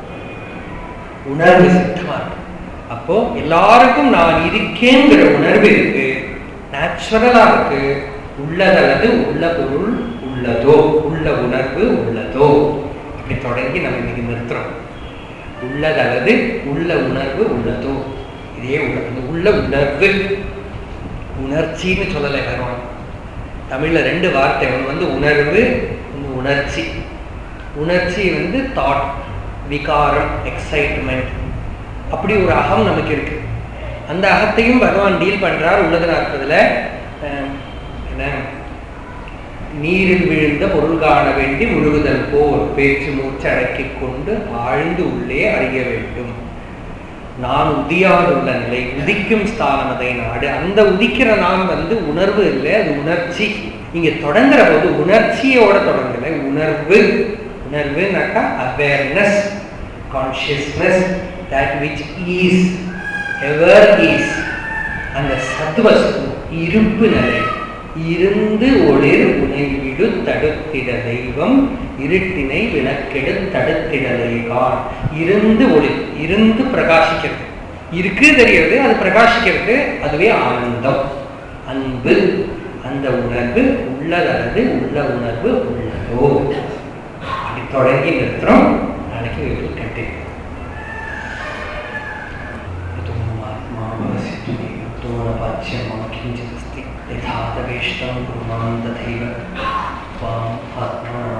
உணர்வு சித்தமா இருக்கு அப்போ எல்லாருக்கும் நான் இருக்கேங்கிற உணர்வு இருக்கு நேச்சுரலா இருக்கு உள்ளதல்லது உள்ள பொருள் உள்ளதோ உள்ள உணர்வு உள்ளதோ இப்படி தொடங்கி நம்ம இன்னைக்கு நிறுத்துறோம் உள்ளதல்லது உள்ள உணர்வு உள்ளதோ இதே உள்ள அந்த உள்ள உணர்வு உணர்ச்சின்னு சொல்லலை பகவான் தமிழ்ல ரெண்டு வார்த்தை ஒன்று வந்து உணர்வு ஒன்று உணர்ச்சி உணர்ச்சி வந்து தாட் விகாரம் எக்ஸைட்மெண்ட் அப்படி ஒரு அகம் நமக்கு இருக்கு அந்த அகத்தையும் பகவான் டீல் பண்றார் உள்ளதனா இருப்பதுல என்ன நீரில் விழுந்த பொருள் காண வேண்டி முழுகுதல் போர் பேச்சு மூச்சு அடக்கிக் கொண்டு ஆழ்ந்து உள்ளே அறிய வேண்டும் நான் உதியாது உள்ள நிலை உதிக்கும் ஸ்தானம் அதை நாடு அந்த உதிக்கிற நான் வந்து உணர்வு இல்லை அது உணர்ச்சி இங்க தொடங்குற போது உணர்ச்சியோட தொடங்கல உணர்வு உணர்வுனாக்கா awareness consciousness that which is ever is அந்த சத்வஸ்து இருப்பு நிலை இருந்து ஒளிர் உணைவிடு தடுத்திட தெய்வம் இருட்டினை விளக்கெடு தடுத்திடலை கான் இருந்து ஒளி இருந்து பிரகாசிக்கிறது இருக்கு தெரிகிறது அது பிரகாசிக்கிறது அதுவே ஆனந்தம் அன்பு அந்த உணர்வு உள்ளதல்லது உள்ள உணர்வு உள்ளதோ அப்படி தொடங்கி நிறுத்துறோம் நாளைக்கு வீட்டில் கண்டினியூ किञ्चिदस्ति यथा तवेष्टं कुर्वान् तथैव त्वाम् आत्मा